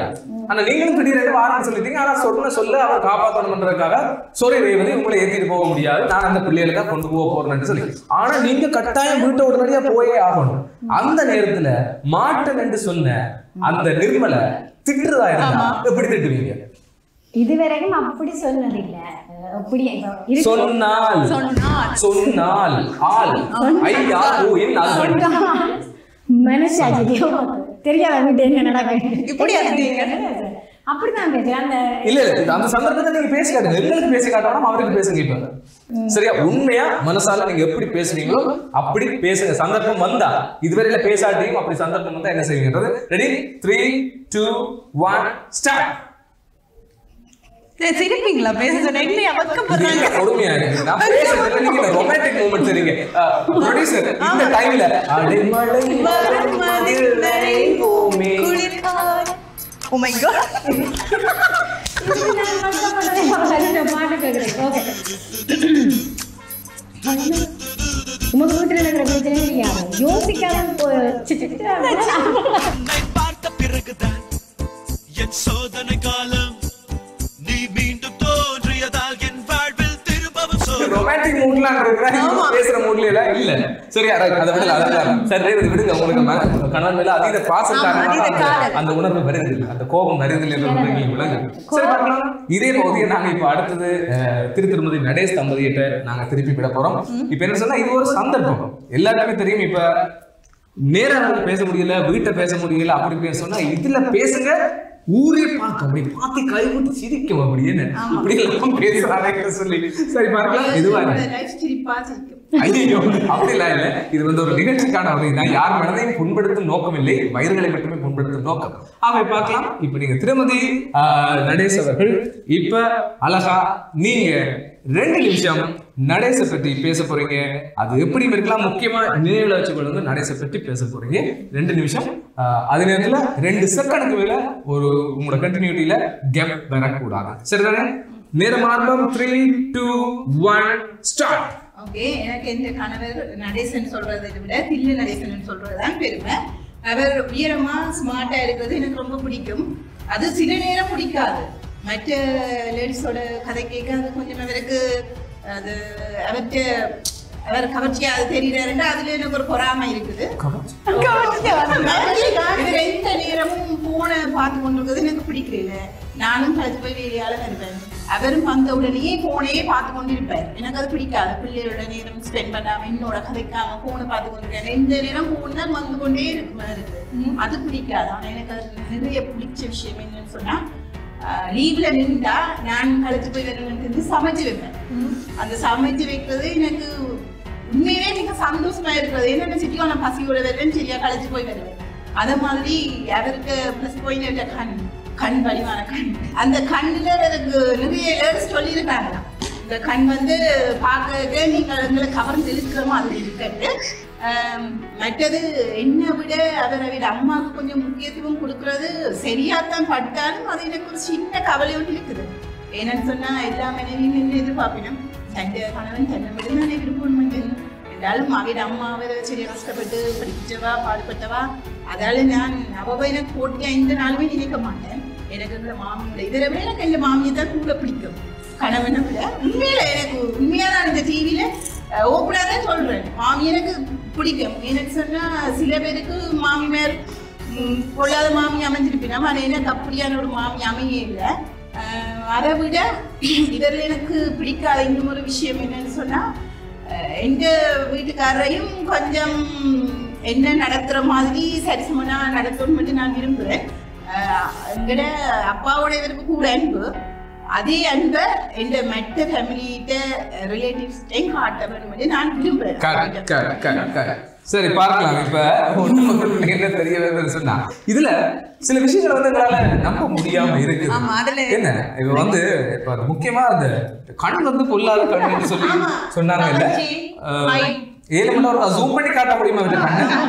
ஆனா நீங்களும் திடீர்னு வாரம்னு சொல்லிட்டீங்க ஆனா சொன்ன சொல்ல அவர் காப்பாற்றணும்ன்றதுக்காக சோரை ரேவதி உங்களை ஏத்திட்டு போக முடியாது நான் அந்த பிள்ளைகளை தான் கொண்டு போக போறேன்னு சொல்லி ஆனா நீங்க கட்டாயம் வீட்டை உடனடியா போயே ஆகணும் அந்த நேரத்துல மாட்டன் என்று சொன்ன அந்த நிர்மலை திட்டுறதா இருந்தா எப்படி திட்டுவீங்க இதுவரைக்கும் அப்படி சொன்னதில்லை அப்படி இருக்கு. சொன்னால் சொன்னால். சொன்னால் ஆள் ஐயா ஓ என் ஆள் மனசாட்சி தெரியாத வீட்டு என்ன நடக்கும் இப்படி அறிந்தீங்க? அப்படிதான் பேசுறேன் அந்த இல்ல இல்ல அந்த சந்தர்ப்பத்தை நீங்க பேசி காட்டுங்க எங்களுக்கு பேசி காட்டணும் அவருக்கு பேசுங்க இப்ப சரியா உண்மையா மனசால நீங்க எப்படி பேசுறீங்களோ அப்படி பேசுங்க சந்தர்ப்பம் வந்தா இதுவரையில பேசாட்டியும் அப்படி சந்தர்ப்பம் வந்தா என்ன செய்வீங்கன்றது ready three two one start சரி, சிரிப்பீங்களா பேச சொன்ன என்ன அவக்கப்படுறாங்க கொடுமையா இருக்கு நான் பேசுறதுல நீங்க இந்த ரொமான்டிக் மூமெண்ட் தெரியுங்க ப்ரொடியூசர் இந்த டைம்ல அடைமழை வரும் மதில் நனைவோமே. ஓ மை காட் பாட்டு கேட்குறேன் ஓகே உமக்கு வீட்டில் இருக்கிற பிரச்சனை தெரியாது யோசிக்காத உன்னை பார்த்த பிறகுதான் என் சோதனை காலம் நீ மீண்டும் தோன்றியதால் என் வாழ்வில் திரும்பவும் சோதனை ரொமான்டிக் மூட்ல இருக்கிறேன் பேசுற மூட்ல எல்லாம் இல்ல சரியா right, அதை விடல அதெல்லாம் சரி right, இது விடுங்க உங்களுக்கு ம- கணவன் மேல அதீத பாசம் ஆமா, அதீத காரணமாக காதல். அந்த- அந்த உணர்வு வருது இல்ல அந்த கோபம் வருது என்று உங்களுக்கு விளங்கு சரி பார்க்கலாம் இதே பகுதியை நாங்க இப்ப அடுத்தது அஹ், திரு திருமதி நடேஷ் தம்பதியிட்ட நாங்க திருப்பி விட போறோம் இப்ப என்ன சொன்னா இது ஒரு சந்தர்ப்பம் எல்லாருக்குமே தெரியும் இப்ப நேரா வந்து பேச முடியல வீட்டை பேச முடியல அப்படி பேச சொன்னா இதுல பேசுங்க ஊரே பார்க்க அப்படி பார்த்து கை விட்டு சிரிக்கும் அப்படின்னு இப்படி எல்லாம் பேசுறாங்க சொல்லி சரி பார்க்கலாம் இதுவா என்னோட life சிரிப்பா சிரிக்கும் ஐயோ அப்படிலாம் இல்ல இது வந்து ஒரு நிகழ்ச்சிக்கான ஒரு இதான் யார் மனதையும் புண்படுத்தும் நோக்கம் இல்லை வயிறுகளை மட்டுமே புண்படுத்தும் நோக்கம் அவை பார்க்கலாம் இப்ப நீங்க திருமதி ஆஹ், நடேஷ் அவர்கள் இப்ப அழகா நீங்க ரெண்டு நிமிஷம் நடேச பற்றி பேச போறீங்க அது எப்படி இருக்கலாம் முக்கியமா நினைவுல வச்சுக்கொள்ளுங்க நடேச பற்றி பேச போறீங்க ரெண்டு நிமிஷம் ஆஹ், அதே நேரத்துல ரெண்டு செகண்டுக்கு மேல ஒரு உங்களோட கண்டினியூட்டியில கேப் வரக்கூடாது சரிதானே நேரம் ஆரம்பம் three two one start okay எனக்கு இந்த கணவர் நடேசன் சொல்றதை விட தில்லு நடேசன் சொல்றதுதான் பெருமை அவர் உயரமா ஸ்மார்ட்டா இருக்கிறது எனக்கு ரொம்ப பிடிக்கும் அது சில நேரம் பிடிக்காது மற்ற லேடிஸோட கதை கேட்க அது கொஞ்சம் அவருக்கு அது அவர்கிட்ட அவர் கவர்ச்சியா அது தெரியுறாருன்னா அதுல எனக்கு ஒரு பொறாமை இருக்குது இவர் எந்த நேரமும் போனை பார்த்து கொண்டிருக்கிறது எனக்கு பிடிக்கல நானும் கழிச்சு போய் வேலையால வருவேன் அவரும் வந்த உடனேயே போனையே பார்த்து கொண்டிருப்பார் எனக்கு அது பிடிக்காது பிள்ளைகளோட நேரம் ஸ்பெண்ட் பண்ணாம என்னோட கதைக்காம போனை பார்த்து கொண்டிருக்கேன் எந்த நேரம் போன் தான் வந்து கொண்டே இருக்குமா இருக்கு அது பிடிக்காது ஆனா எனக்கு அது நிறைய பிடிச்ச விஷயம் என்னன்னு சொன்னா லீவ்ல நின்றா நான் கழிச்சு போய் வருவேன் சமைச்சு வைப்பேன் அந்த சமைச்சு வைக்கிறது எனக்கு உண்மையிலே மிக சந்தோஷமா இருக்கிறது என்னென்ன சிட்டியோ நான் பசியோட வருவேன் சரியா கழிச்சு போய் வருவேன் அத மாதிரி அவருக்கு ப்ளஸ் பாயிண்ட் கண் கண் வடிவான கண் அந்த கண்ணுல எனக்கு நிறைய லேர்ஸ் சொல்லியிருக்காங்களாம் இந்த கண் வந்து பார்க்க நீங்கள் எங்களை கவர்ந்து இழுக்கிற மாதிரி இருக்கிறது ஆம், மற்றது என்னை விட அவரை விட அம்மாவுக்கு கொஞ்சம் முக்கியத்துவம் கொடுக்கறது சரியாத்தான் பட்டாலும் அது எனக்கு ஒரு சின்ன கவலை ஒன்று இருக்குது என்னன்னு சொன்னா எல்லா மனைவியும் என்ன எதிர்பார்ப்பினும் தന്റെ கணவன் தன்னை விடுதானே விருப்பம் என்றாலும் அவட அம்மா அவரை சரி கஷ்டப்பட்டு படிச்சவா பாடுபட்டவா அதால நான் அவ எனக்கு போட்டியா இந்த நாளுமே நினைக்க மாட்டேன் எனக்கு இந்த மாமியோட இதை விட எனக்கு இந்த மாமியை தான் கூட பிடிக்கும் கணவனை விட உண்மையில எனக்கு உண்மையா நான் இந்த டிவியில ஓப்பனா தான் சொல்றேன் மாமி எனக்கு பிடிக்கும் எனக்கு சொன்னா சில பேருக்கு மாமி மேல் ம், பொல்லாத மாமி அமைஞ்சிருப்பினா ஆனால் எனக்கு அப்படியான ஒரு மாமி அமையே இல்லை ஆஹ் அதை விட இதில் எனக்கு பிடிக்காத இன்னும் ஒரு விஷயம் என்னன்னு சொன்னா ஆஹ் எங்க வீட்டுக்காரரையும் கொஞ்சம் என்ன நடத்துற மாதிரி சரிசமனா நடத்தணும்னு மட்டும் நான் விரும்புறேன் ஆஹ் எங்கட அப்பாவோட இதற்கு கூட அன்பு அதே அன்பை எந்த மற்ற ஃபேமிலிகிட்ட ரிலேட்டிவ்ஸ்டையும் காட்ட வேண்டும் நான் Correct, விரும்புறேன் correct, correct, correct. சரி பார்க்கலாம் இப்ப ஒண்ணு மக்களுக்கு என்ன தெரிய வருதுன்னு சொன்னா இதுல சில விஷயங்கள் வந்து எங்களால நம்ப முடியாம இருக்குது ஆமா, அதுல- என்ன இப்ப வந்து இப்ப முக்கியமா அந்த கண் வந்து பொல்லாத கண்ணுன்னு சொல்லி சொன்னாங்க இல்ல அஹ், ஏழு மணி நேரம் ஜூம் பண்ணி காட்ட முடியுமா இந்த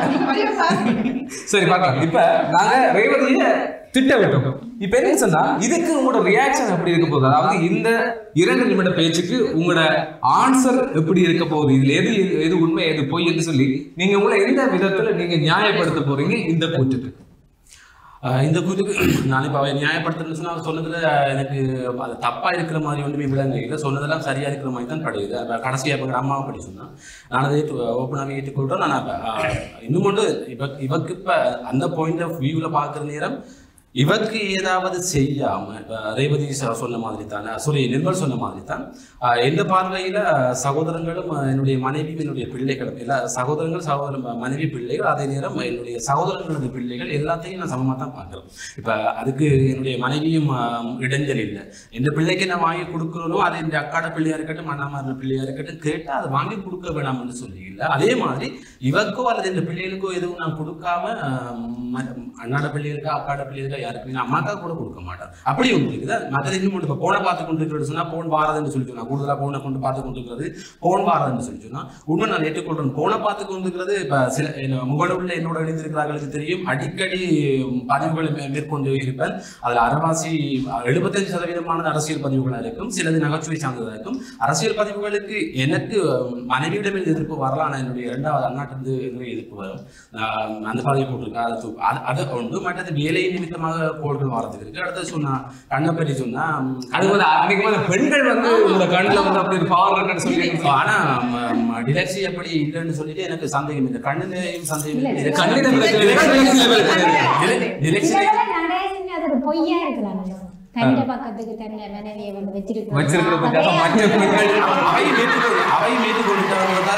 கண்ணை சரி பார்க்கலாம் இப்ப நாங்க ரேவதிய திட்ட விட்டோம் இப்ப என்ன சொன்னா இதுக்கு உங்களோட ரியாக்ஷன் எப்படி இருக்க போகுது அதாவது இந்த இரண்டு நிமிட பேச்சுக்கு உங்களோட ஆன்சர் எப்படி இருக்க போகுது இதுல எது எது உண்மை எது பொய் என்று சொல்லி நீங்க உங்களை எந்த விதத்துல நீங்க நியாயப்படுத்த போறீங்க இந்த கூற்றுக்கு ஆஹ் இந்த கூத்துக்கு நான் இப்போ அவன் நியாயப்படுத்துறேன்னு சொன்னா அவர் சொன்னதுல எனக்கு அது தப்பா இருக்கிற மாதிரி ஒன்றுமே விளங்க இல்லை சொன்னதெல்லாம் சரியா இருக்கிற மாதிரி தான் படுது அப்ப கடைசியா இப்போ அம்மாவை படி சொன்னா நான் அதை ஏற்று ஓப்பனாகவே ஏற்றுக்கொள்கிறேன் நான் அப்ப, ஆஹ், இன்னும் ஒன்று இவ இவக்கு இப்போ அந்த பாயிண்ட் ஆஃப் வியூவில் பார்க்குற நேரம் இவருக்கு ஏதாவது செய்யாம இப்ப ரேவதி ச- சொன்ன மாதிரி தான் சாரி நிர்மல் சொன்ன மாதிரி தான் ஆஹ் எந்த பார்வையில சகோதரங்களும் ஆஹ் என்னுடைய மனைவியும் என்னுடைய பிள்ளைகளும் எல்லா சகோதரங்கள் சகோதர ம- மனைவி பிள்ளைகள் அதே நேரம் என்னுடைய சகோதரர்களுடைய பிள்ளைகள் எல்லாத்தையும் நான் சமமாக தான் பார்க்குறேன் இப்போ அதுக்கு என்னுடைய மனைவியும் ஆஹ் இடைஞ்சல் இல்லை எந்த பிள்ளைக்கு நான் வாங்கி கொடுக்குறனோ அது இந்த அக்காட பிள்ளையா இருக்கட்டும் அண்ணாமாரில் பிள்ளையா இருக்கட்டும் கேட்டால் அதை வாங்கி கொடுக்க வேணாம்னு சொல்லி இல்லை அதே மாதிரி இவருக்கோ அல்லது இந்த பிள்ளைகளுக்கோ எதுவும் நான் கொடுக்காம ஆஹ் ம- அண்ணாட பிள்ளைகளுக்கா அக்காட பிள்ளைகளுக்கா யாருக்கு நான் அம்மாக்கா கூட கொடுக்க மாட்டேன் அப்படி ஒன்று இருக்குது மற்றது இன்னும் ஒன்று இப்போ போனை பார்த்து கொண்டு இருக்கிறது சொன்னா போன் வாரதுன்னு சொல்லி சொன்னா கூடுதலாக போனை கொண்டு பார்த்து கொண்டு இருக்கிறது போன் வாரதுன்னு சொல்லி சொன்னா உண்மை நான் ஏற்றுக்கொள்றேன் போனை பார்த்து கொண்டு இருக்கிறது இப்போ சில என்ன- முகநூலில் என்னோட இணைந்திருக்கிறார்களுக்கு தெரியும் அடிக்கடி பதிவுகளை மே- மேற்கொண்டு இருப்பேன் அதில் அரைவாசி எழுபத்தஞ்சு சதவீதமானது அரசியல் பதிவுகளாக இருக்கும் சிலது நகைச்சுவை சார்ந்ததாக இருக்கும் அரசியல் பதிவுகளுக்கு எனக்கு மனைவியிடமே எதிர்ப்பு வரலாம் ஆனால் என்னுடைய இரண்டாவது அந்நாட்டிலிருந்து என்னுடைய எதிர்ப்பு வரும் நான் அந்த பதிவு போட்டிருக்கேன் அது தூ- அது அது ஒன்று மற்றது வேலை நிமித்தமாக கோள்கள் வரதுக்கு இருக்கு அடுத்தது சொன்னா கண்ணை பற்றி சொன்னா ம், அது வந்து அன்னைக்கு வந்து பெண்கள் வந்து உங்க கண்ணுல வந்து அப்படி ஒரு பவர் இருக்குன்னு சொல்லி ஆனா டிலக்ஸி அப்படி இல்லைன்னு சொல்லிட்டு எனக்கு சந்தேகம் இல்லை கண்ணுலையும் சந்தேகம் இல்லை இல்ல, கண்ணில பிரச்சனை இல்லை, கண்ணுல பிரச்சனை இல்லை. டிலக்ஸி சிலதுல நிறைய செஞ்சு அது ஒரு பொய்யா இருக்கலாம் தன்னை பக்கத்துக்கு தன்னை மனைவியை வந்து வச்சிருக்கணும் வச்சிருக்கிறதுக்காக மற்ற பெண்கள் அவை ஏற்றுக்கொண்டு அவை ஏற்றுக்கொண்டுட்டாங்க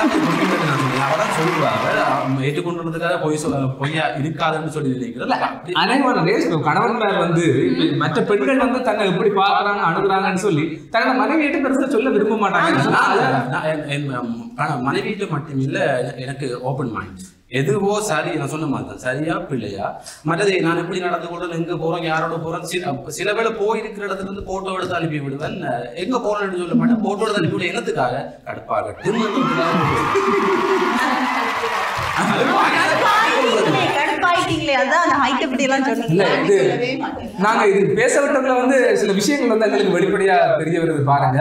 அவதான் சொல்லுவாங்க அவ ஏற்றுக்கொண்டதுக்காக பொய் சொல்ல பொய்யா இருக்காதுன்னு சொல்லி நினைக்கிறேன் அப்படி- அனைவரும் ரேஸ் கணவன் மேல் வந்து இப்ப மற்ற பெண்கள் வந்து தன்னை எப்படி பாக்குறாங்க அணுகுறாங்கன்னு சொல்லி தன்னோட மனைவியிட்ட பெருசா சொல்ல விரும்ப மாட்டாங்க நான் நான் என்- என் ம- மனைவிட்டு மட்டும் இல்ல எனக்கு ஓப்பன் மைண்ட் எதுவோ சரி நான் சொன்ன மாதிரி தான் சரியா பிள்ளையா மற்றது நான் எப்படி நடந்து கொள்றேன் எங்க போறோம் யாரோட போறோம் சில சில வேளை போயிருக்கிற இடத்துல இருந்து போட்டோ எடுத்து அனுப்பி விடுவேன் எங்க போறேன்னு சொல்ல மாட்டேன் போட்டோ எடுத்து அனுப்பி விட என்னத்துக்காக கடுப்பாக கடுப்பாயிட்டீங்களே, கடுப்பாயிட்டீங்களே அதான் அந்த ஹைட் இப்படி எல்லாம் இல்ல சொன்னீங்க இது சொல்லவே மாட்டேன் நாங்க இது பேச விட்டதுல வந்து சில விஷயங்கள் வந்து எங்களுக்கு வெளிப்படையா தெரிய வருது பாருங்க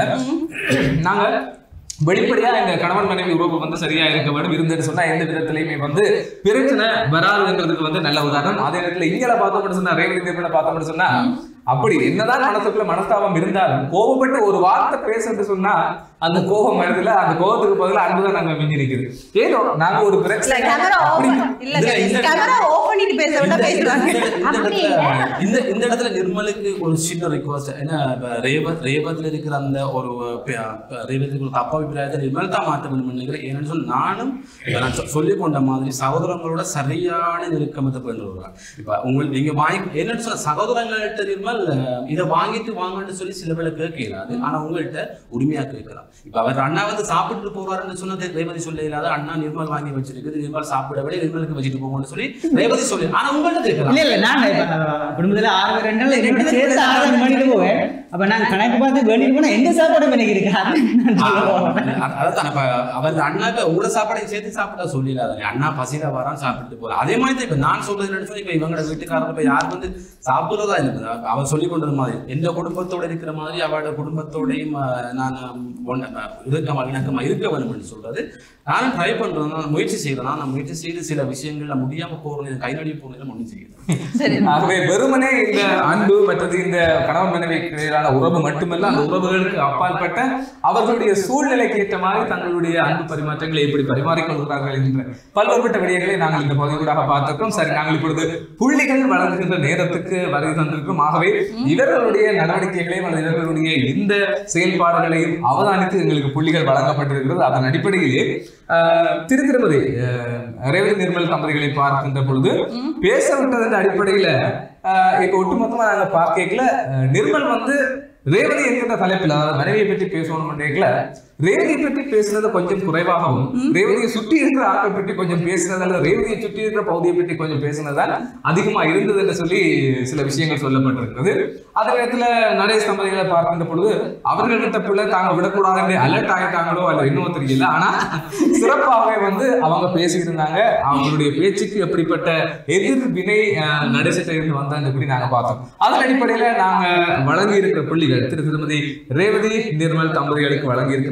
நாங்க வெளிப்படையா எங்க கணவன் மனைவி உறவு வந்து சரியா இருக்க வேண்டும் இருந்துன்னு சொன்னா எந்த விதத்திலையுமே வந்து பிரச்சனை வராதுன்றதுக்கு வந்து நல்ல உதாரணம் அதே நேரத்துல இங்கல பார்த்தோம்னு சொன்னா ரேவதி தேவனை பார்த்தோம்னு சொன்னா அப்படி என்னதான் மனசுக்குள்ள மனஸ்தாபம் இருந்தாலும் கோபப்பட்டு ஒரு வார்த்தை பேசுறது சொன்னா அந்த கோபம் வருதுல அந்த கோபத்துக்கு பதிலா அன்புதான் நாங்க மிஞ்சி நிக்குது ஏதோ நாங்க ஒரு இல்ல பிரச்சனை கேமரா அப்படி ஓபன் இல்ல இந்த- இந்த- கேமரா ஓபன் பண்ணிட்டு பேச விட்டா இந்த- பேசுறாங்க இந்த- இந்த அப்படி இடத்துல இல்ல. இந்த இந்த இடத்துல நிர்மலுக்கு ஒரு சின்ன ரிக்வஸ்ட் ஏன்னா இப்ப ரேவத் ரேவத்ல இருக்கிற அந்த ஒரு ப- ப- ரேவத்துக்கு ஒரு தப்பா அபிப்பிராயத்தை நிர்மல் தான் மாற்ற வேண்டும் நினைக்கிறேன் ஏன்னு சொன்னா நானும் இப்ப நான் சொ- சொல்லிக் கொண்ட மாதிரி சகோதரங்களோட சரியான நெருக்கமத்தை கொண்டு வருவாங்க இப்ப உங்களுக்கு நீங்க வாங்கி என்னன்னு சொன்ன சகோதரங்கள்ட்ட நிர்மல் அஹ், இதை வாங்கிட்டு வாங்கன்னு சொல்லி சில பேர் கேட்கலாது ஆனா உங்கள்கிட்ட உரிமையா கேட்கலாம் இப்ப அவர் அண்ணா வந்து சாப்பிட்டு போறாருன்னு சொன்னது ரேவதி சொல்ல இல்லாத அண்ணா நிர்மல் வாங்கி வச்சிருக்குது நிர்மல் சாப்பிட விட நிர்மலுக்கு வச்சுட்டு போங்கன்னு சொல்லி ரேவதி சொல்லி ஆனா உங்கள்கிட்ட கேட்கலாம் இல்ல இல்ல நான் இப்ப குடும்பத்துல ஆறு பேர் ரெண்டு என்னோட சேர்த்து ஆறு மணிக்கு போவேன் அப்ப நான் கணக்கு பார்த்து வேண்டிட்டு போனா எந்த சாப்பாடும் எனக்கு இருக்காது நான் சொல்லுவேன். அ- அதான் இப்ப அவர் அண்ணாக்கு உங்களோட சாப்பாடையும் சேர்த்து சாப்பிட்டா சொல்லிடாதாங்க அண்ணா பசியில வரான் சாப்பிட்டு போறான் அதே மாதிரி தான் இப்ப நான் சொல்றது என்னன்னு சொல்லி இப்ப இவங்களோட வீட்டுக்காரர் இப்ப யார் வந்து சாப்பிடுறதா இல்லை அவர் சொல்லி கொண்டது மாதிரி எந்த குடும்பத்தோட இருக்கிற மாதிரி அவரோட குடும்பத்தோடையும் அஹ், நான் ஒண்ணு- இறுக்கமா இணக்கமா இருக்க வேண்டும் சொல்றது நானும் ட்ரை பண்றேன் நான் முயற்சி செய்யறேன் நான் முயற்சி செய்து சில விஷயங்கள்ல முடியாம போறது கை நழுவி போறது ஒன்றும் செய்யறேன் சரி ஆகவே வெறுமனே இந்த அன்பு மற்றது இந்த கணவன் மனைவி இடையிலான உறவு மட்டுமல்ல அந்த உறவுகளுக்கு அப்பாற்பட்ட அவர்களுடைய சூழ்நிலைக்கு ஏற்ற மாதிரி தங்களுடைய அன்பு பரிமாற்றங்களை எப்படி பரிமாறிக்கொள்கிறார்கள் என்ற பல்வேறுபட்ட விடயங்களை நாங்கள் இந்த பகுதியூடாக பார்த்திருக்கோம் சரி நாங்கள் இப்பொழுது புள்ளிகள் வழங்குகின்ற நேரத்துக்கு வருகை தந்திருக்கிறோம் ஆகவே இவர்களுடைய நடவடிக்கைகளையும் அல்லது இவர்களுடைய இந்த செயல்பாடுகளையும் அவதானித்து எங்களுக்கு புள்ளிகள் வழங்கப்பட்டிருக்கிறது அதன் அடிப்படையிலே ஆஹ், திரு திருமதி ஆஹ், ரேவதி நிர்மல் தம்பதிகளை பார்க்கின்ற பொழுது பேச விட்டதன் அடிப்படையில ஆஹ், இப்ப ஒட்டுமொத்தமா நாங்க பார்க்கல நிர்மல் வந்து ரேவதி என்கின்ற தலைப்பில் அதாவது மனைவியை பற்றி பேசணும் கேட்கல ரேவதியை பற்றி பேசுனது கொஞ்சம் குறைவாகவும் ரேவதியை சுற்றி இருக்கிற ஆட்கள் பற்றி கொஞ்சம் பேசுனதால ரேவதியை சுற்றி இருக்கிற பகுதியை பற்றி கொஞ்சம் பேசுனதால் அதிகமா இருந்தது என்று சொல்லி சில விஷயங்கள் சொல்லப்பட்டிருக்கிறது அதே நேரத்துல நரேஷ் தம்பதிகளை பார்க்கின்ற பொழுது அவர்கள்கிட்ட பிள்ளை தாங்க விடக்கூடாது என்று அலர்ட் ஆகிட்டாங்களோ அல்ல இன்னும் தெரியல ஆனா சிறப்பாகவே வந்து அவங்க பேசியிருந்தாங்க அவங்களுடைய பேச்சுக்கு எப்படிப்பட்ட எதிர்வினை அஹ், நரேஷிட்ட இருந்து வந்தாங்க எப்படி நாங்க பார்த்தோம் அதன் அடிப்படையில நாங்க வழங்கி இருக்கிற புள்ளிகள் திரு திருமதி ரேவதி நிர்மல் தம்பதிகளுக்கு வழங்கி இருக்கின்ற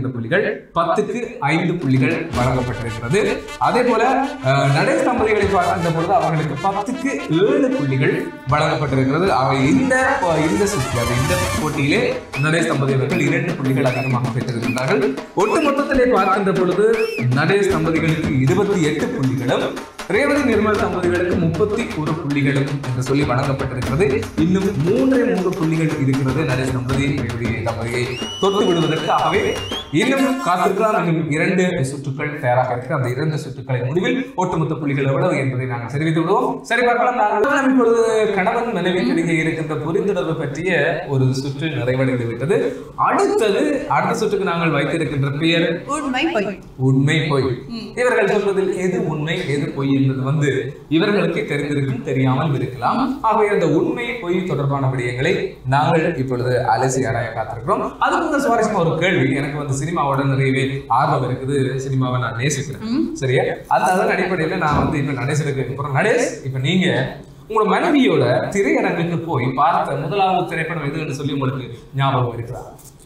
புள்ளிகள் பத்துக்கு ஐந்து புள்ளிகள் வழங்கப்பட்டிருக்கிறது அதே போல அஹ், நடேஷ் தம்பதிகளை பார்க்கின்ற பொழுது அவர்களுக்கு பத்துக்கு ஏழு புள்ளிகள் வழங்கப்பட்டிருக்கிறது அவை இந்த இந்த சுற்று அது இந்த போட்டியிலே நடேஷ் தம்பதி அவர்கள் இரண்டு புள்ளிகள் அதிகமாக பெற்றிருக்கிறார்கள் ஒட்டு மொத்தத்திலே பார்க்கின்ற பொழுது நடேஷ் தம்பதிகளுக்கு இருபத்தி எட்டு புள்ளிகளும் ரேவதி நிர்மல் தம்பதிகளுக்கு முப்பத்தி ஒரு புள்ளிகளும் என்று சொல்லி வழங்கப்பட்டிருக்கிறது இன்னும் மூன்றே மூன்று புள்ளிகள் இருக்கிறது நடேஷ் தம்பதி ரேவதி தம்பதியை தொட்டு விடுவதற்கு ஆகவே இன்னும் காத்திருக்கலாம் இன்னும் இரண்டு சுற்றுக்கள் தயாராக இருக்கு அந்த இரண்டு சுற்றுக்களின் முடிவில் ஒட்டுமொத்த புள்ளிகள் எவ்வளவு என்பதை நாங்கள் தெரிவித்து விடுவோம் சரி பார்க்கலாம் நாங்கள் இப்பொழுது கணவன் மனைவிக்கிடையே இருக்கின்ற புரிந்துணர்வு பற்றிய ஒரு சுற்று நிறைவடைந்து விட்டது அடுத்தது அடுத்த சுற்றுக்கு நாங்கள் வைத்திருக்கின்ற பெயர் உண்மை பொய் உண்மை பொய் இவர்கள் சொல்வதில் எது உண்மை எது பொய் என்பது வந்து இவர்களுக்கு தெரிந்திருக்கும் தெரியாமல் இருக்கலாம் ஆகவே அந்த உண்மை பொய் தொடர்பான விடயங்களை நாங்கள் இப்பொழுது அலசி ஆராய காத்திருக்கிறோம் அதுக்கு முதல் சுவாரஸ்யமா ஒரு கேள்வி எனக்கு வந்து சினிமாவோட நிறையவே ஆர்வம் இருக்குது சினிமாவை நான் நேசிக்கிறேன் சரியா அந்த அதன் அடிப்படையில நான் வந்து இப்ப நடேசனுக்கு அப்புறம் நடேஷ் இப்ப நீங்க உங்களோட மனைவியோட திரையரங்குக்கு போய் பார்த்த முதலாவது திரைப்படம் எதுன்னு சொல்லி உங்களுக்கு ஞாபகம் இருக்கிறா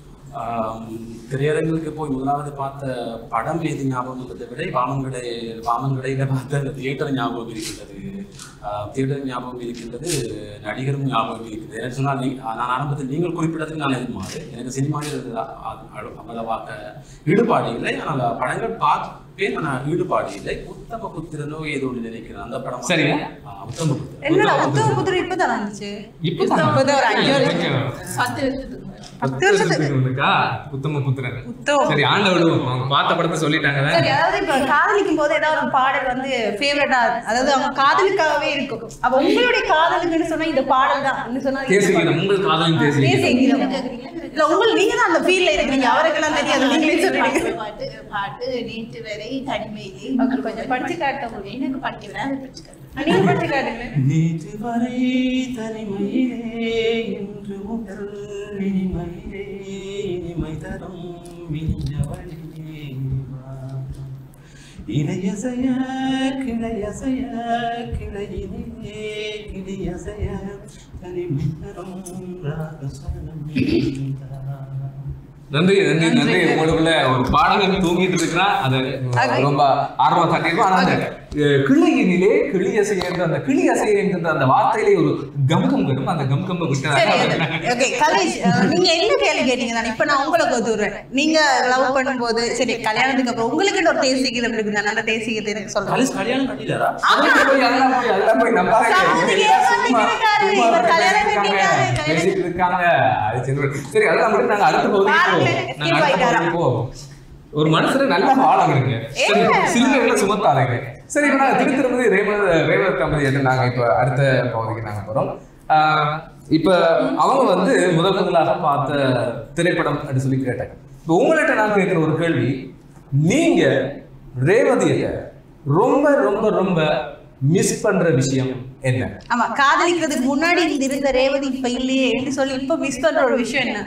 ஆம், திரையரங்குக்கு போய் முதலாவது பார்த்த படம் எது ஞாபகம் இருந்ததை விட வாமன்கடை வாமன்கடையில் பார்த்த அந்த தியேட்டர் ஞாபகம் இருக்கின்றது தியேட்டர் ஞாபகம் இருக்கின்றது நடிகரும் ஞாபகம் இருக்கின்றது என்ன சொன்னால் நீ நான் ஆரம்பத்தில் நீங்கள் குறிப்பிட்டதுக்கு நான் எதிர்மாறு எனக்கு சினிமாவில் இது அ- அ- அவ்வளவாக ஈடுபாடு இல்லை ஆனால் படங்கள் பார்ப்பேன் ஆனால் ஈடுபாடு இல்லை உத்தம புத்திரனோ ஏதோ ஒன்று நினைக்கிறேன் அந்த படம் சரியா? ஆ, உத்தம புத்திரன் என்னடா உத்தம புத்திரம் இப்பதான் வந்துச்சு இப்பதான் இப்பதான் ஒரு அஞ்சு வருஷம் பத்து வருஷத்துக்கு முன்னாடி. பத்து வருஷத்துக்கு முன்னுக்கா உத்தம புத்திரன் உத்தம சரி ஆண்ட விடுவோம் அவங்க பார்த்த படத்தை சொல்லிட்டாங்க சரி அதாவது இப்ப காதலிக்கும் போது ஏதாவது ஒரு பாடல் வந்து ஃபேவரட்டா அதாவது அவங்க காதலுக்காகவே இருக்கும் அப்ப உங்களுடைய காதலுக்குன்னு சொன்னா இந்த பாடல் தான் சொன்னா இந்த தேசிய பாடல். கீதம் உங்கள் காதலின் தேசிய தேசிய கீதம். கீதம். இல்ல உங்களுக்கு நீங்க தான் அந்த ஃபீல்ல இருக்கீங்க அவருக்கெல்லாம் தெரியாது நீங்களே சொல்லிடுங்க பாட்டு பாட்டு நேற்று வரை தனிமையிலே Okay, கொஞ்சம் படிச்சு காட்ட முடியும். எனக்கு படிக்க வராது படிச்சு காட்டு நீங்க படிச்சு காட்டுங்க நேற்று வரை தனிமையிலே இன்று முதல் இனிமையிலே இனிமை தரும் இனியவளே வா. இளையசைய கிளையசைய கிளையினிலே கிளியசைய தனிமை தரும் ராகசனம் தா. நன்றி நன்றி நன்றி உங்களுக்குள்ள ஒரு பாடகன் தூங்கிட்டு இருக்கிறான் அது ரொம்ப ஆர்வம் காட்டியிருக்கோம் ஆனா அந்த அஹ், கிளியினிலே கிளி அசையன்ற அந்த கிளி அசைய என்கின்ற அந்த வார்த்தையிலே ஒரு கம்கம் கடும் அந்த கம்கம் சரி விட்டு ஓகே கலேஷ் அஹ், நீங்க என்ன கேள்வி கேட்டீங்க நான் இப்ப நான் உங்களுக்கு ஒதுறேன் நீங்க லவ் பண்ணும்போது சரி கல்யாணத்துக்கு அப்புறம் உங்களுக்கு ஒரு தேசிய கீதம் இருக்கு நான் அந்த தேசிய கீதத்தை எனக்கு சொல்றேன் கலிஸ் கல்யாணம் கட்டிட்டாரா அதெல்லாம் போய் அதெல்லாம் போய் அதெல்லாம் போய் நம்பாதே. சம்மதிக்கவே சும்மா- மாட்டேங்கிறாரு. சும்மா இவர் கல்யாணம் பேசிட்டு இருக்காங்க. கட்டிட்டாரு, பேசிட்டு இருக்காங்க அது சரி. சரி அதெல்லாம் மட்டும் நாங்க அடுத்த பகுதிக்கு பாருங்களேன், போவோம். escape நாங்க அடுத்த ஆயிட்டாரா? பகுதிக்கு போவோம். ஒரு மனுஷனை நல்லா வாழாங்க சிலுவைகளை சுமத்தாதீங்க சரி இப்ப நாங்க திரு திருமதி ரேவத ரேவத தம்பதி என்று நாங்க இப்ப அடுத்த பகுதிக்கு நாங்க போறோம் ஆஹ் இப்ப அவங்க வந்து முதல் முதலாக பார்த்த திரைப்படம் அப்படின்னு சொல்லி கேட்டாங்க இப்ப உங்கள்கிட்ட நான் கேட்கிற ஒரு கேள்வி நீங்க ரேவதியை ரொம்ப ரொம்ப ரொம்ப மிஸ் பண்ற விஷயம் என்ன ஆமா காதலிக்கிறதுக்கு முன்னாடி இந்த இருந்த ரேவதி இப்ப இல்லையே என்று சொல்லி இப்ப மிஸ் பண்ற ஒரு விஷயம் என்ன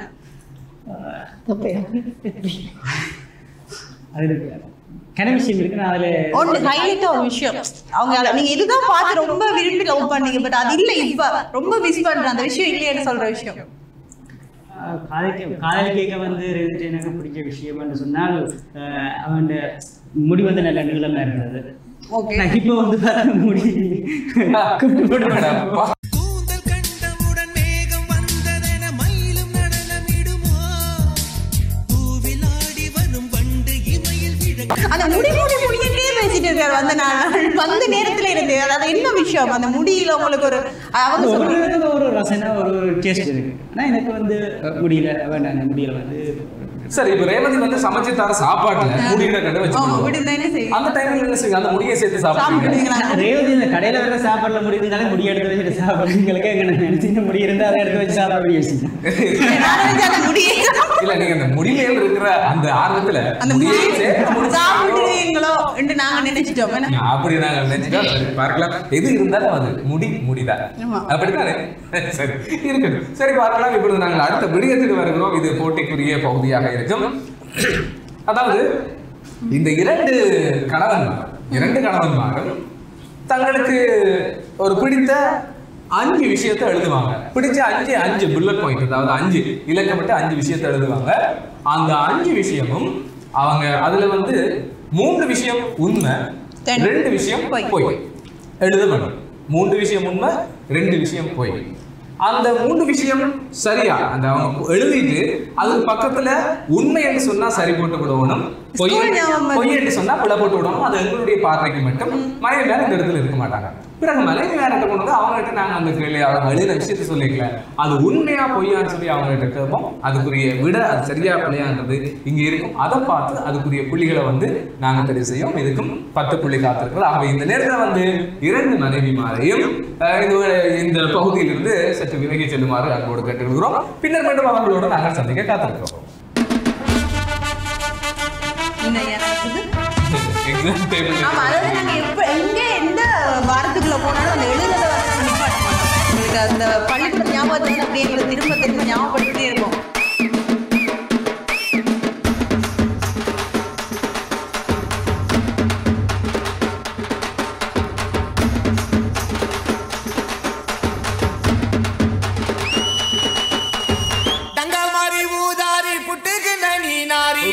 அதில் கன விஷயம் இருக்கு நான் அதில் ஒன்று ஹைலைட்டா ஒரு விஷயம் அவங்க நீங்க இதுதான் பார்த்து ரொம்ப விரும்பி லவ் பண்ணீங்க பட் அது இல்ல இப்ப ரொம்ப மிஸ் பண்ற அந்த விஷயம் இல்லையேன்னு சொல்ற விஷயம் காதலிக்க காதல் கேட்க வந்து இருந்துட்டு எனக்கு பிடிச்ச விஷயம்னு சொன்னால் அஹ், அவன் முடி வந்து நல்ல நீளமா இருந்தது ஓகே நான் இப்போ வந்து பார்த்தா முடி குப்பி போட்டு அடப்பா. கூந்தல் கண்டவுடன் மேகம் வந்ததென மயிலும் நடனமிடுமோ பூவில் ஆடி வரும் வண்டு இமையில் விழ அந்த முடி முடி முடிக்கிட்டே பேசிட்டு இருக்காரு வந்த நாள் வந்த நேரத்துல இருந்து அதாவது என்ன விஷயம் அந்த முடியில உங்களுக்கு ஒரு அவங்க ஒரு சொல்றாங்க இடத்துல ஒரு ரசனை ஒரு டேஸ்ட் இருக்கு ஆனால் எனக்கு வந்து முடியல வேண்டாம் அந்த முடியல வந்து சரி இப்ப ரேவதி வந்து சமைச்சு தர சாப்பாட்டுல முடியில கண்டு ஆமா வச்சுக்கோங்க விடுந்தா என்ன செய்யும் அந்த டைம்ல என்ன செய்யுங்க அந்த முடியை சேர்த்து சாப்பிடுவீங்க சாப்பிடுவீங்களா ரேவதி இந்த கடையில் வேற சாப்பாடுல முடி இருந்தாலே முடி எடுத்து வச்சுட்டு சாப்பிடுறீங்களுக்கு எங்க நான் நினைச்சு முடி இருந்தால் அதை எடுத்து வச்சு சாப்பிட யோசிச்சேன் நான் நினைச்சேன் அந்த முடியை இல்ல நீங்க அந்த முடிமையில் இருக்கிற அந்த ஆர்வத்துல அந்த முடியை முடியை சேர்த்து முடிச்சு சாப்பிடுவீங்களோ என்று நாங்க நினைச்சிட்டோம் என்ன? அப்படி நாங்க நினைச்சுட்டோம் சரி, பார்க்கலாம் எது இருந்தாலும் அது முடி முடிதான் ஆமா. அப்படித்தானே சரி இருக்கட்டும் சரி பார்க்கலாம் இப்பொழுது நாங்கள் அடுத்த விடயத்துக்கு வருகிறோம் இது போட்டிக்குரிய பகுதியாக இருக்கும் அதாவது இந்த இரண்டு கணவன்மார் இரண்டு கணவன்மாரும் தங்களுக்கு ஒரு பிடித்த அஞ்சு விஷயத்தை எழுதுவாங்க பிடிச்ச அஞ்சு அஞ்சு புல்லட் பாயிண்ட் அதாவது அஞ்சு இலக்கப்பட்ட அஞ்சு விஷயத்தை எழுதுவாங்க அந்த அஞ்சு விஷயமும் அவங்க அதுல வந்து மூன்று விஷயம் உண்மை Then ரெண்டு விஷயம் பொய். பொய் எழுத வேணும் மூன்று விஷயம் உண்மை ரெண்டு விஷயம் பொய் அந்த மூன்று விஷயம் சரியா அந்த அவங்க எழுதிட்டு அதுக்கு பக்கத்துல உண்மை என்று சொன்னா சரி போட்டு விடணும் பொய் School ஞாபகம் வருது. பொய் என்று சொன்னா பிழை போட்டு விடணும் அது எங்களுடைய பார்வைக்கு மட்டும் மனைவி வேற இந்த இடத்துல இருக்க மாட்டாங்க பிறகு மனைவி வேற இடத்துல கொண்டு வந்து அவங்க கிட்ட நாங்க அந்த கேள்வி அவங்க எழுதின விஷயத்த சொல்லிக்கல அது உண்மையா பொய்யான்னு சொல்லி அவங்க கிட்ட கேட்போம் அதுக்குரிய விட அது சரியா பிள்ளையான்றது இங்க இருக்கும் அதை பார்த்து அதுக்குரிய புள்ளிகளை வந்து நாங்க தெரிவு செய்யும் இதுக்கும் பத்து புள்ளி காத்திருக்கிறது ஆகவே இந்த நேரத்துல வந்து இரண்டு மனைவிமாரையும் அஹ், இந்த இந்த பகுதியிலிருந்து சற்று விலகி செல்லுமாறு அன்போடு கேட்டுக்கிறோம் பின்னர் மீண்டும் அவர்களோடு நாங்கள் சந்திக்க காத்திருக்கிறோம் இன்னும் எனக்கு எக்ஸாம் டேபிள் ஆமா அதாவது நாங்க எப்ப எங்க எந்த வாரத்துக்குள்ள போனாலும் அந்த எழுதுறத வந்து நம்ம நிப்பாட்ட மாட்டோம் எங்களுக்கு அந்த பள்ளிக்கூட ஞாபகத்தை வந்து அப்படியே எங்களுக்கு திரும்ப திரும்ப ஞாபகப்படுத்திட்டே இருப்போம் டங்கா மாறி ஊதாரி புட்டுக்கு நனி நாரி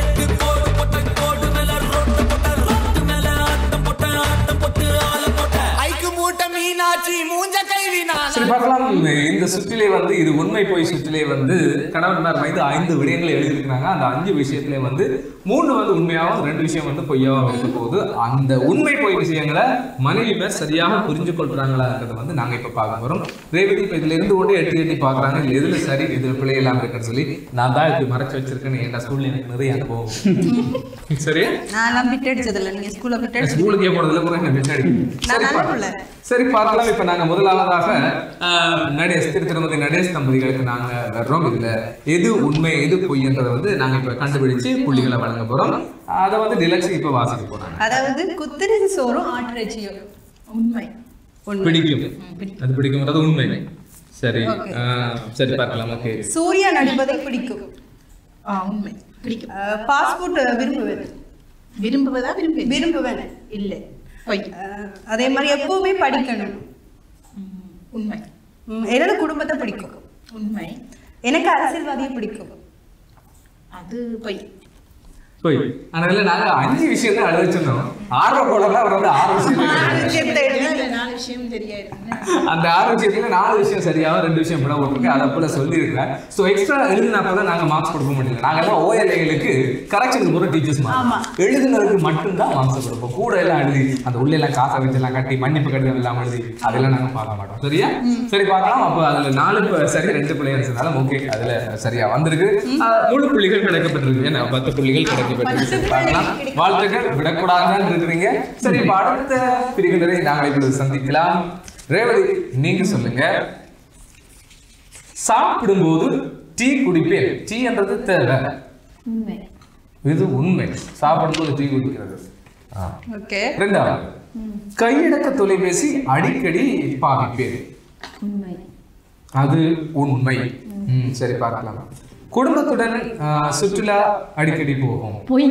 ஐக்கு மூட்டை மீனாட்சி மூஞ்ச கைவி நான் சரி பார்க்கலாம் இந்த சுற்றிலே வந்து இது உண்மை போய் சுற்றிலே வந்து கணவன்மார் மீது ஐந்து விடயங்களை எழுதியிருக்கிறாங்க அந்த அஞ்சு விஷயத்திலே வந்து மூணு வந்து உண்மையாகவும் ரெண்டு விஷயம் வந்து பொய்யாகவும் இருக்க போது அந்த உண்மை பொய் விஷயங்களை மனைவி பேர் சரியாக புரிஞ்சு கொள்றாங்களாங்கிறத வந்து நாங்க இப்ப பார்க்க போறோம் ரேவதி இப்ப இதுல இருந்து கொண்டு எட்டி எட்டி பாக்குறாங்க இதுல எதுல சரி இதுல பிள்ளை எல்லாம் இருக்குன்னு சொல்லி நான் தான் இப்படி மறைச்சு வச்சிருக்கேன்னு என் ஸ்கூல்ல எனக்கு நிறைய அனுபவம் சரி நான் பிட் அடிச்சதில்ல நீங்க ஸ்கூல்ல பிட் அடிச்சு ஸ்கூலுக்கே போனதுல கூட என்ன பின்னாடி நான் சரி நல்ல பா- பிள்ளை. சரி பார்க்கலாம் இப்ப நாங்க முதலாவதாக ஆஹ், நடேஷ் திரு திருமதி நடேஷ் தம்பதிகளுக்கு நாங்க வர்றோம் இதுல எது உண்மை எது பொய்ன்றதை வந்து நாங்க இப்ப கண்டுபிடிச்சு புள்ளிகளை வழங்க போறோம் அதை வந்து டிலக்ஸ் இப்ப வாசிக்க போறாங்க அதாவது குத்தரிசி சோறும் ஆட்டிறைச்சியும் உண்மை உண்மை பிடிக்கும் அது பிடிக்கும்ன்றது உண்மை சரி ஆஹ், சரி பார்க்கலாம் ஓகே சூர்யா நடிப்பதை பிடிக்கும் ஆ உண்மை பிடிக்கும் பாஸ்போர்ட் விரும்புவேன் விரும்புவதா விரும்பு விரும்புவேன் இல்லை பொய் அஹ், அதே மாதிரி எப்பவுமே படிக்கணும் ம், உண்மை ம், என்னோட குடும்பத்தை பிடிக்கும் உண்மை எனக்கு அரசியல்வாதியை பிடிக்கும் அது பொய் போய் அதனால நாங்க அஞ்சு விஷயம் தான் எழுத சொன்னோம் ஆர்வ கோளம்லாம் அவர் வந்து ஆறு விஷயம் நாலு விஷயத்தை எழுதி இல்ல, நாலு விஷயம் தெரியாதுன்னு அந்த ஆறு விஷயத்துல நாலு விஷயம் சரியாக ரெண்டு விஷயம் விட போட்டிருக்கு அதை போல சொல்லியிருக்கேன் ஸோ எக்ஸ்ட்ரா எழுதினா தான் நாங்க மார்க்ஸ் கொடுக்க முடியல நாங்க எல்லாம் ஓஎல்ஏகளுக்கு கரெக்ஷனுக்கு போகிற டீச்சர்ஸ் ஆமா. எழுதுனதுக்கு மட்டும்தான் மார்க்ஸ் கொடுப்போம் கூட எல்லாம் எழுதி அந்த உள்ள எல்லாம் காசை வச்சு எல்லாம் கட்டி மன்னிப்பு கடிதம் எல்லாம் எழுதி அதெல்லாம் நாங்க பார்க்க மாட்டோம் சரியா சரி பார்க்கலாம் அப்போ அதுல நாலு ப- சரி ரெண்டு பிள்ளைகள் ஓகே அதுல சரியா வந்திருக்கு அஹ், முழு புள்ளிகள் கிடைக்கப்பட்டிருக்கு ஏன்னா பத்து புள்ளிகள் கிடைக்கப்பட்டிருக்கு சரி, பார்க்கலாம் வாழ்த்துக்கள் விடக்கூடாதுன்னு இருக்கிறீங்க சரி இப்ப அடுத்த பிரிவினரை நாங்கள் இப்பொழுது சந்திக்கலாம் ரேவதி நீங்க சொல்லுங்க சாப்பிடும்போது டீ குடிப்பேன் டீ என்றது தேவை உண்மை இது உண்மை சாப்பிடும்போது டீ குடிக்கிறது ஆ. ஓகே ரெண்டாவது கையடக்க தொலைபேசி அடிக்கடி பாவிப்பேன் உண்மை அது உண்மை ம், சரி பார்க்கலாம் குடும்பத்துடன் ஆ, சுற்றுலா அடிக்கடி போகும் பொய்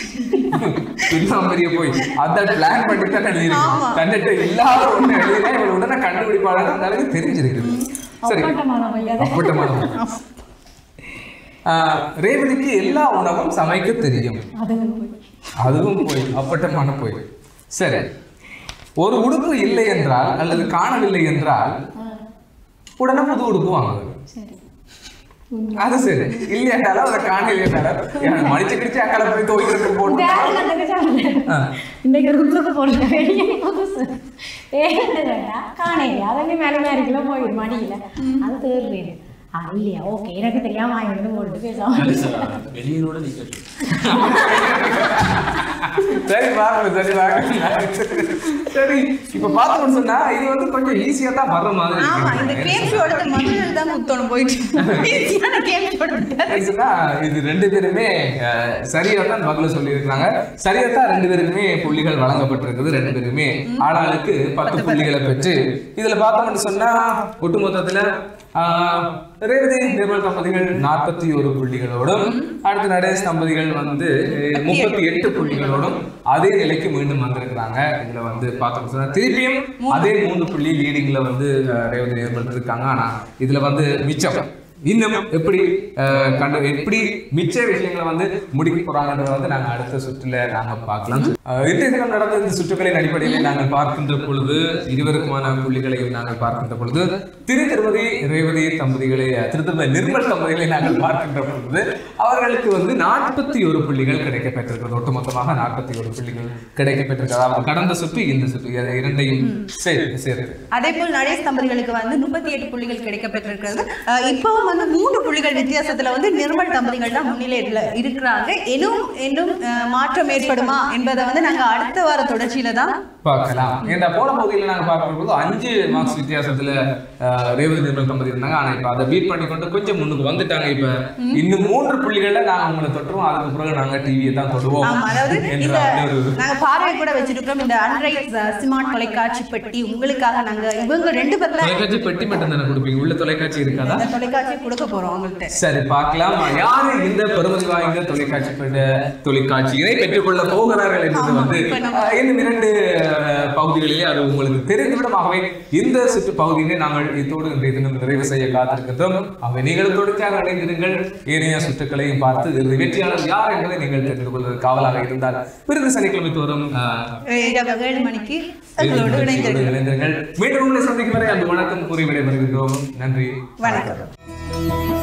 எல்லாம் பெரிய போய் அதை பிளான் பண்ணி தான் எழுதியிருக்கோம் தன்னிட்ட இல்லாத ஒண்ணு எழுதினா இவள் உடனே கண்டுபிடிப்பாளர் அந்த அளவுக்கு தெரிஞ்சிருக்குது சரி அப்பட்டமான பொய் அது. அப்பட்டமான பொய். ஆஹ், ரேவதிக்கு எல்லா உணவும் சமைக்க தெரியும் அதுவும் பொய் அதுவும் போய் அப்பட்டமான போய் சரி ஒரு உடுப்பு இல்லை என்றால் அல்லது காணவில்லை என்றால் உடனே புது உடுப்பு வாங்குவது சரி அது சரி இல்லையாட்டாலும் அதை காணலையாட்டாலும் மடிச்சு கிடிச்சு அக்கால போய் துவைக்கிறதுக்கு போட்டு வேலை கத்துக்க சொன்னேன். இன்னைக்கு ரூமுக்கு போடுற வெளியே புதுசு ஏன்னா காணையில அதெல்லாம் மேலே மேலே கிலோ போயிடும் மடியில அது தேர்வு வேறு ஆ இல்லையா ஓகே எனக்கு தெரியாம வாங்கிட்டு போட்டு பேசாம வெளியினோட நீ கேட்டு சரி வாங்க சரி வாங்க சரி இப்ப பார்த்தோம்னு சொன்னா இது வந்து கொஞ்சம் ஈஸியா தான் வர்ற மாதிரி ஆமா இந்த இருக்கு. கேம் ஷோட மதுரில் தான் முத்தோணும் போயிட்டு ஈஸியான கேம் ஷோட ஆக்சுவலா இது ரெண்டு பேருமே அஹ், சரியா தான் பதில சொல்லியிருக்காங்க சரியா தான் ரெண்டு பேருக்குமே புள்ளிகள் வழங்கப்பட்டிருக்குது ரெண்டு பேருமே ஆளாளுக்கு பத்து புள்ளிகளை பெற்று இதுல பார்த்தோம்னு சொன்னா ஒட்டுமொத்தத்துல ஆஹ் ரேவதி நிர்மல் தம்பதிகள் நாற்பத்தி ஒரு புள்ளிகளோடும் அடுத்து நடேஷ் தம்பதிகள் வந்து முப்பத்தி எட்டு புள்ளிகளோடும் அதே நிலைக்கு மீண்டும் வந்திருக்கிறாங்க இதுல வந்து பார்த்தோம் சொன்னா திருப்பியும் அதே மூணு புள்ளி லீடிங்ல வந்து ஆஹ் ரேவதி நிர்மல் இருக்காங்க ஆனா இதுல வந்து மிச்சம் இன்னும் எப்படி ஆஹ் கண்டு எப்படி மிச்ச விஷயங்களை வந்து முடிக்க போறாங்கன்றத வந்து நாங்க அடுத்த சுற்றுல நாங்க பார்க்கலாம் ஆஹ் இன்றைய தினம் நடந்த இந்த சுற்றுகளின் அடிப்படையில் நாங்கள் பார்க்கின்ற பொழுது இருவருக்குமான புள்ளிகளையும் நாங்கள் பார்க்கின்ற பொழுது திரு திருமதி ரேவதி தம்பதிகளை திரு திருமதி நிர்மல் தம்பதிகளை நாங்கள் பார்க்கின்ற பொழுது அவர்களுக்கு வந்து நாற்பத்தி ஒரு புள்ளிகள் கிடைக்கப்பெற்றிருக்கிறது ஒட்டுமொத்தமாக நாற்பத்தி ஒரு புள்ளிகள் கிடைக்கப்பெற்றிருக்கிறது அதாவது கடந்த சுற்று இந்த சுற்று இதை இரண்டையும் சேர்த்து சேர்த்து அதே போல் நடேஷ் தம்பதிகளுக்கு வந்து முப்பத்தி எட்டு புள்ளிகள் கிடைக்கப்பட்டிருக்கிறது அஹ் இப்பவும் வந்து மூன்று புள்ளிகள் வித்தியாசத்துல வந்து நிர்மல் தம்பதிகள் தான் முன்னிலையில இருக்கிறாங்க இன்னும் இன்னும் அஹ், மாற்றம் ஏற்படுமா என்பதை வந்து நாங்க அடுத்த வார தொடர்ச்சியில தான் பார்க்கலாம் ஏன்னா போன பகுதியில் நாங்க பார்க்கும்போது அஞ்சு மார்க்ஸ் வித்தியாசத்துல அஹ், ரேவதி நிர்மல் தம்பதி இருந்தாங்க ஆனா இப்ப அதை பீட் பண்ணி கொண்டு கொஞ்சம் முன்னுக்கு வந்துட்டாங்க இப்ப இன்னும் மூன்று புள்ளிகள்ல நாங்க உங்களை தொட்டுருவோம் அதுக்கு பிறகு நாங்க டிவியை தான் தொடுவோம் ஆமா அதாவது என்ற இந்த அப்படி ஒரு நாங்க பார்வை கூட வச்சிருக்கிறோம் இந்த அன்ரைட் ஸ்மார்ட் தொலைக்காட்சி பெட்டி உங்களுக்காக நாங்க இவங்க ரெண்டு பேர்ல தொலைக்காட்சி பெட்டி மட்டும் தானே கொடுப்பீங்க உள்ள தொலைக்காட்சி இருக்காதா இந்த தொலைக்காட்சி கொடுக்க போறோம் அவங்கள்ட்ட சரி பார்க்கலாம் யாரு இந்த பெருமதி வாய்ந்த தொலைக்காட்சி பெற்ற தொலைக்காட்சியினை பெற்றுக்கொள்ள போகிறார்கள் என்பது வந்து அஹ், இன்னும் இரண்டு அஹ், பகுதிகளிலே அது உங்களுக்கு தெரிந்துவிடமாகவே இந்த சுற்று பகுதியினை நாங்கள் இதோடு இன்றைய தினம் நிறைவு செய்ய காத்திருக்கின்றோம் அவை நீங்கள் தொடர்ச்சியாக அடைந்திருங்கள் ஏனைய சுற்றுக்களையும் பார்த்து இறுதி வெற்றியாளர் யார் என்பதை நீங்கள் தெரிந்து கொள்வது காவலாக இருந்தால் பிறகு சனிக்கிழமை தோறும் அஹ், இரவு ஏழு மணிக்கு எங்களோடு இணைந்திருக்கிறோம் இணைந்திருங்கள் மீண்டும் உங்களை சந்திக்கும் வரை அந்த வணக்கம் கூறி விடைபெறுகின்றோம் நன்றி வணக்கம்